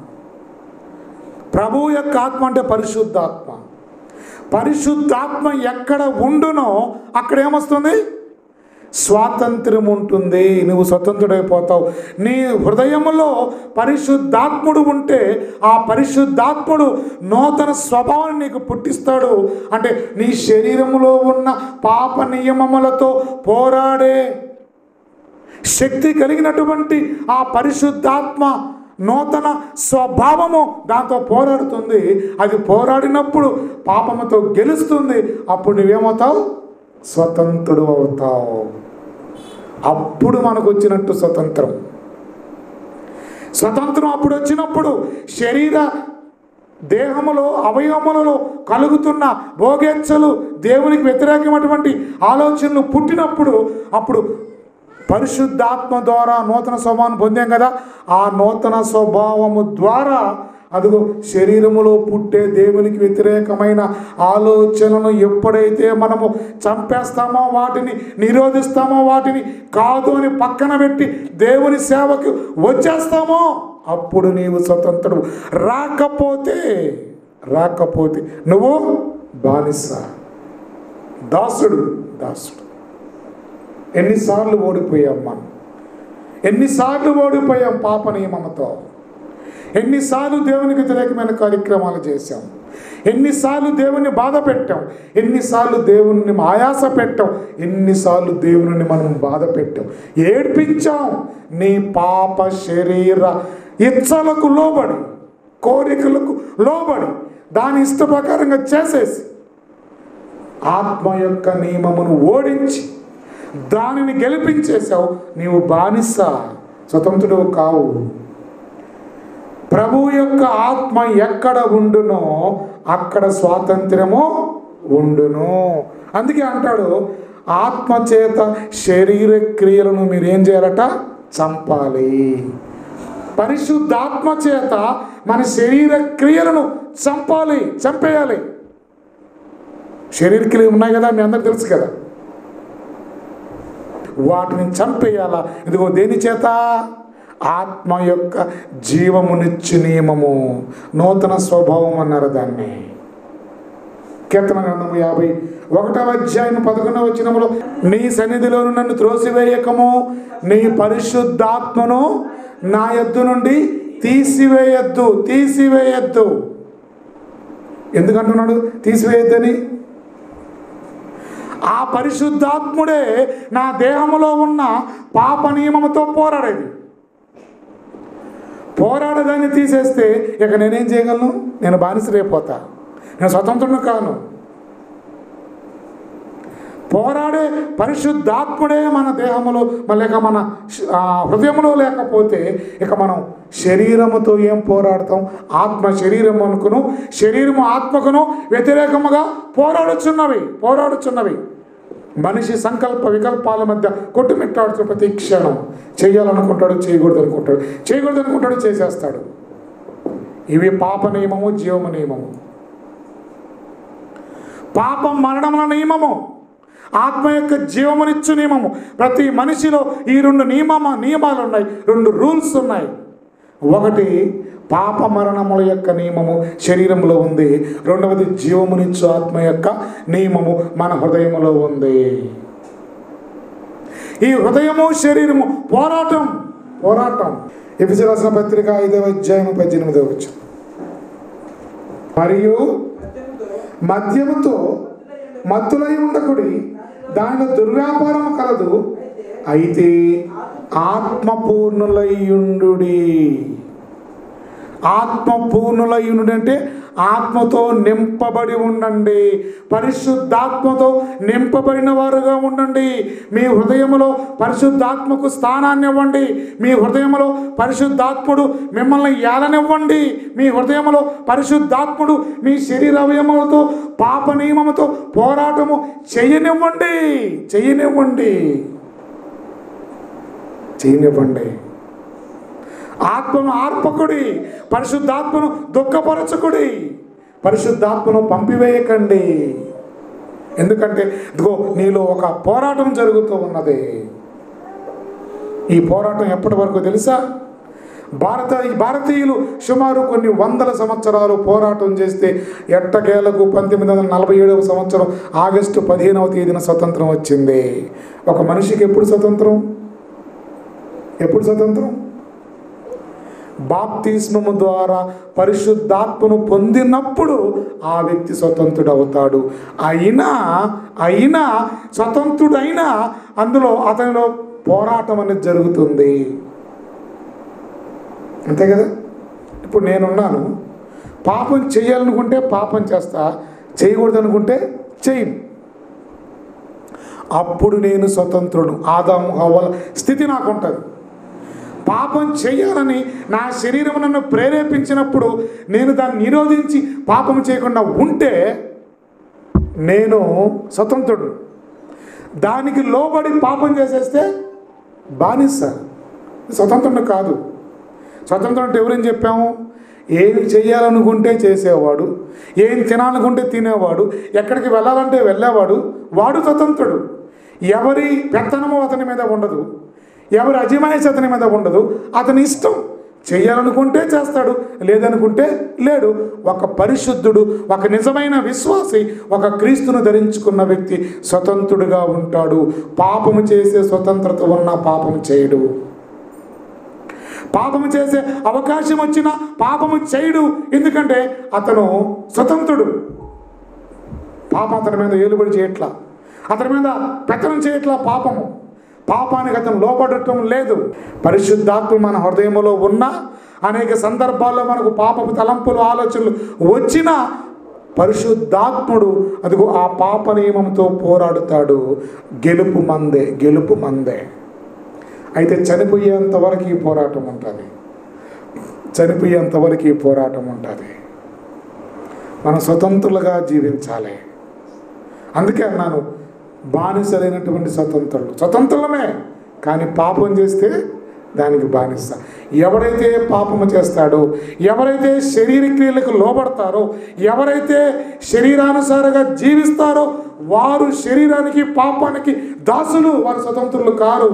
ప్రభు యొక్క ఆత్మ అంటే పరిశుద్ధాత్మ పరిశుద్ధాత్మ ఎక్కడ ఉండునో అక్కడ ఏమొస్తుంది స్వాతంత్ర్యం ఉంటుంది నువ్వు స్వతంత్రుడైపోతావు నీ హృదయములో పరిశుద్ధాత్ముడు ఉంటే ఆ పరిశుద్ధాత్ముడు నూతన స్వభావాన్ని నీకు పుట్టిస్తాడు అంటే నీ శరీరములో ఉన్న పాప నియమములతో పోరాడే శక్తి కలిగినటువంటి ఆ పరిశుద్ధాత్మ నూతన స్వభావము దాంతో పోరాడుతుంది అది పోరాడినప్పుడు పాపముతో గెలుస్తుంది అప్పుడు నువ్వేమవుతావు స్వతంత్రుడు అవుతావు అప్పుడు మనకు వచ్చినట్టు స్వతంత్రం స్వతంత్రం అప్పుడు వచ్చినప్పుడు శరీర దేహములో అవయవములలో కలుగుతున్న భోగేచ్ఛలు దేవునికి వ్యతిరేకమైనటువంటి ఆలోచనలు పుట్టినప్పుడు అప్పుడు పరిశుద్ధాత్మ ద్వారా నూతన స్వభావం పొందాం కదా ఆ నూతన స్వభావము ద్వారా అదిగో శరీరములో పుట్టే దేవునికి వ్యతిరేకమైన ఆలోచనలను ఎప్పుడైతే మనము చంపేస్తామో వాటిని నిరోధిస్తామో వాటిని కాదు అని పక్కన పెట్టి దేవుని సేవకు వచ్చేస్తామో అప్పుడు నీవు స్వతంత్రుడు రాకపోతే రాకపోతే నువ్వు బానిస దాసుడు దాసుడు ఎన్నిసార్లు ఓడిపోయాం మనం ఎన్నిసార్లు ఓడిపోయాం పాప నియమంతో ఎన్నిసార్లు దేవునికి వ్యతిరేకమైన కార్యక్రమాలు చేశాం ఎన్నిసార్లు దేవుని బాధ పెట్టాం ఎన్నిసార్లు దేవుని ఆయాస పెట్టాం ఎన్నిసార్లు దేవుని మనం బాధ పెట్టాం ఏడ్పించాం నీ పాప శరీర ఇచ్చలకు లోబడి కోరికలకు లోబడి దాని ఇష్ట ప్రకారంగా చేసేసి ఆత్మ యొక్క నియమమును ఓడించి దానిని గెలిపించేశావు నీవు బానిస స్వతంత్రుడు కావు ప్రభు యొక్క ఆత్మ ఎక్కడ ఉండునో అక్కడ స్వాతంత్ర్యము ఉండును అందుకే అంటాడు ఆత్మ చేత శరీర క్రియలను మీరు ఏం చేయాలట చంపాలి పరిశుద్ధాత్మ చేత మన శరీర క్రియలను చంపాలి చంపేయాలి శరీర క్రియలు ఉన్నాయి కదా మీ అందరికి తెలుసు కదా వాటిని చంపేయాలా ఇదిగో దేని చేత ఆత్మ యొక్క జీవమునిచ్చు నియమము నూతన స్వభావం అన్నారు దాన్ని కీర్తన గ్రంథము యాభై ఒకటవ అధ్యాయం పదకొండవ వచనములో నీ సన్నిధిలోను నన్ను త్రోసివేయకము నీ పరిశుద్ధాత్మను నా యొద్ద నుండి తీసివేయద్దు తీసివేయద్దు ఎందుకంటున్నాడు తీసివేయద్దని ఆ పరిశుద్ధాత్ముడే నా దేహములో ఉన్న పాప నియమముతో పోరాడేది పోరాడదాన్ని తీసేస్తే ఇక నేనేం చేయగలను నేను బానిసరైపోతా నేను స్వతంత్రుడు కాను పోరాడే పరిశుద్ధాత్ముడే మన దేహములో లేక మన ఆ, హృదయములో లేకపోతే ఇక మనం శరీరముతో ఏం పోరాడతాం ఆత్మ శరీరం అనుకును శరీరము ఆత్మకును వ్యతిరేకముగా పోరాడుచున్నవి పోరాడుచున్నవి మనిషి సంకల్ప వికల్పాల మధ్య కొట్టుమిట్టాడుతున్న ప్రతి క్షణం చేయాలనుకుంటాడు చేయకూడదు అనుకుంటాడు చేయకూడదు అనుకుంటాడు చేసేస్తాడు ఇవి పాప నియమము జీవము నియమము పాపం మరణముల నియమము ఆత్మ యొక్క జీవమునిచ్చు నియమము ప్రతి మనిషిలో ఈ రెండు నియమమ నియమాలు ఉన్నాయి రెండు రూల్స్ ఉన్నాయి ఒకటి పాప మరణముల యొక్క నియమము శరీరంలో ఉంది రెండవది జీవమునిచ్చు ఆత్మ యొక్క నియమము మన హృదయములో ఉంది ఈ హృదయము శరీరము పోరాటం పోరాటం ఎఫిసి రాసిన పత్రిక ఐదవ అధ్యాయం పద్దెనిమిదవ వచ్చు మరియు
మద్యముతో
మద్యముతో మత్తులై ఉండకుడి దానిలో దుర్వ్యాపారము కలదు అయితే ఆత్మపూర్ణులయ్యుండు ఆత్మపూర్ణులయ్యుండు అంటే ఆత్మతో నింపబడి ఉండండి పరిశుద్ధాత్మతో నింపబడిన వారుగా ఉండండి మీ హృదయములో పరిశుద్ధాత్మకు స్థానాన్ని ఇవ్వండి మీ హృదయములో పరిశుద్ధాత్ముడు మిమ్మల్ని ఏలనివ్వండి మీ హృదయములో పరిశుద్ధాత్ముడు మీ శరీర అవయములతో పాప నియమముతో పోరాటము చేయనివ్వండి చేయనివ్వండి చేయనివ్వండి ఆత్మను ఆర్పకుడి పరిశుద్ధాత్మను దుఃఖపరచకుడి పరిశుద్ధాత్మను పంపివేయకండి ఎందుకంటే ఇదిగో నీలో ఒక పోరాటం జరుగుతూ ఉన్నది ఈ పోరాటం ఎప్పటి వరకు తెలుసా భారత ఈ భారతీయులు సుమారు కొన్ని వందల సంవత్సరాలు పోరాటం చేస్తే ఎట్టకేలకు పంతొమ్మిది వందల నలభై ఏడవ సంవత్సరం ఆగస్టు పదిహేనవ తేదీన స్వతంత్రం వచ్చింది ఒక మనిషికి ఎప్పుడు స్వతంత్రం ఎప్పుడు స్వతంత్రం బాప్తిస్మము ద్వారా పరిశుద్ధాత్మను పొందినప్పుడు ఆ వ్యక్తి స్వతంత్రుడు అవుతాడు అయినా అయినా స్వతంత్రుడైనా అందులో అతనిలో పోరాటం అనేది జరుగుతుంది అంతే కదా ఇప్పుడు నేనున్నాను పాపం చేయాలనుకుంటే పాపం చేస్తా చేయకూడదు అనుకుంటే చేయను అప్పుడు నేను స్వతంత్రుడు ఆదాము హవ్వల స్థితి నాకు ఉంటుంది పాపం చేయాలని నా శరీరం నన్ను ప్రేరేపించినప్పుడు నేను దాన్ని నిరోధించి పాపం చేయకుండా ఉంటే నేను స్వతంత్రుడు దానికి లోబడి పాపం చేసేస్తే బానిస స్వతంత్రుడు కాదు స్వతంత్రం అంటే ఎవరేం చెప్పాము ఏమి చేయాలనుకుంటే చేసేవాడు ఏం తినాలనుకుంటే తినేవాడు ఎక్కడికి వెళ్ళాలంటే వెళ్ళేవాడు వాడు స్వతంత్రుడు ఎవరి పెత్తనము అతని మీద ఉండదు ఎవరి అజమాయిషి అతని మీద ఉండదు అతని ఇష్టం చేయాలనుకుంటే చేస్తాడు లేదనుకుంటే లేడు ఒక పరిశుద్ధుడు ఒక నిజమైన విశ్వాసి ఒక క్రీస్తును ధరించుకున్న వ్యక్తి స్వతంత్రుడుగా ఉంటాడు పాపము చేసే స్వతంత్రత ఉన్న పాపము చేయడు పాపము చేసే అవకాశం వచ్చినా పాపము చేయడు ఎందుకంటే అతను స్వతంత్రుడు పాపం అతని మీద ఏలుబడి చేయట్లా అతని మీద పెత్తనం చేయట్లా పాపము పాపానికి అతను లోపడటం లేదు పరిశుద్ధాత్మ మన హృదయంలో ఉన్న అనేక సందర్భాల్లో మనకు పాపపు తలంపులు ఆలోచనలు వచ్చినా పరిశుద్ధాత్ముడు అదిగో ఆ పాప నియమంతో పోరాడుతాడు గెలుపు మందే గెలుపు మందే అయితే చనిపోయేంత వరకు ఈ పోరాటం ఉంటుంది చనిపోయేంత వరకు ఈ పోరాటం ఉంటుంది మనం స్వతంత్రులుగా జీవించాలి అందుకే అన్నాను బానిసలైనటువంటి స్వతంత్రులు స్వతంత్రులమే కానీ పాపం చేస్తే దానికి బానిస ఎవరైతే పాపము చేస్తాడో ఎవరైతే శరీర క్రియలకు లోబడతారో ఎవరైతే శరీరానుసారంగా జీవిస్తారో వారు శరీరానికి పాపానికి దాసులు వారు స్వతంత్రులు కారు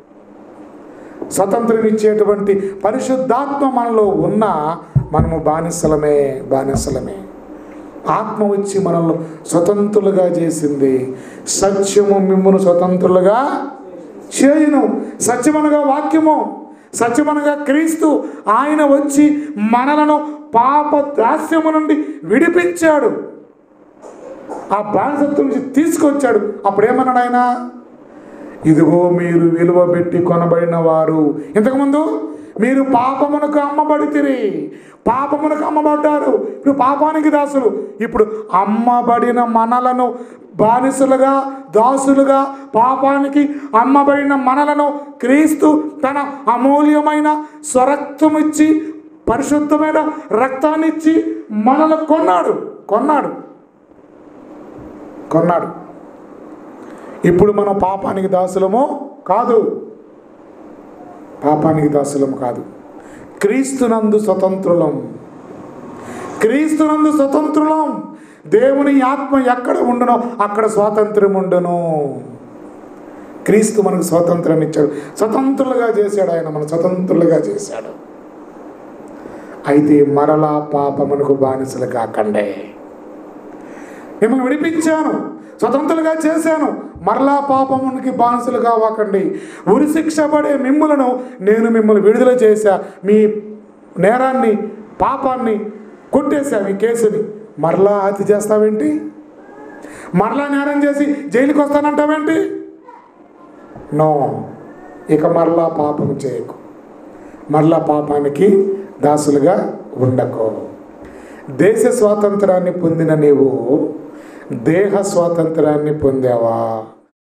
స్వతంత్రమిచ్చేటువంటి పరిశుద్ధాత్మ మనలో ఉన్న మనము బానిసలమే బానిసలమే ఆత్మ వచ్చి మనల్ని స్వతంత్రులుగా చేసింది సత్యము మిమ్మును స్వతంత్రులుగా చేయును సత్యమనగా వాక్యము సత్యమనగా క్రీస్తు ఆయన వచ్చి మనలను పాప దాస్యము నుండి విడిపించాడు ఆ బానిసత్వం నుంచి తీసుకొచ్చాడు అప్పుడేమన్నాడు ఆయన ఇదిగో మీరు విలువ పెట్టి కొనబడిన వారు ఇంతకుముందు మీరు పాపమునకు అమ్మబడితిరి పాపమునకు అమ్మబడ్డారు ఇప్పుడు పాపానికి దాసులు ఇప్పుడు అమ్మబడిన మనలను బానిసలుగా దాసులుగా పాపానికి అమ్మబడిన మనలను క్రీస్తు తన అమూల్యమైన స్వరక్తమిచ్చి పరిశుద్ధమైన రక్తాన్నిచ్చి మనల్ని కొన్నాడు కొన్నాడు కొన్నాడు ఇప్పుడు మనం పాపానికి దాసులము కాదు పాపానికి దాసులం కాదు క్రీస్తునందు స్వతంత్రులం క్రీస్తునందు స్వతంత్రులం దేవుని ఆత్మ ఎక్కడ ఉండునో అక్కడ స్వాతంత్రం ఉండును క్రీస్తు మనకు స్వాతంత్రం ఇచ్చాడు స్వతంత్రులుగా చేశాడు ఆయన మన స్వతంత్రులుగా చేశాడు అయితే మరలా పాపమునకు బానిసలు కాకండే మిమ్మల్ని విడిపించాను స్వతంత్రులుగా చేశాను మరలా పాపమునికి బానిసలు కావాకండి ఉరి శిక్ష పడే మిమ్ములను నేను మిమ్మల్ని విడుదల చేశా మీ నేరాన్ని పాపాన్ని కొట్టేశా మీ కేసుని మరలా హత్య చేస్తావేంటి మరలా నేరం చేసి జైలుకి వస్తానంటావేంటి నో ఇక మరలా పాపం చేయకు మరలా పాపానికి దాసులుగా ఉండకు దేశ స్వాతంత్రాన్ని పొందిన నీవు దేహ స్వాతంత్రాన్ని పొందావా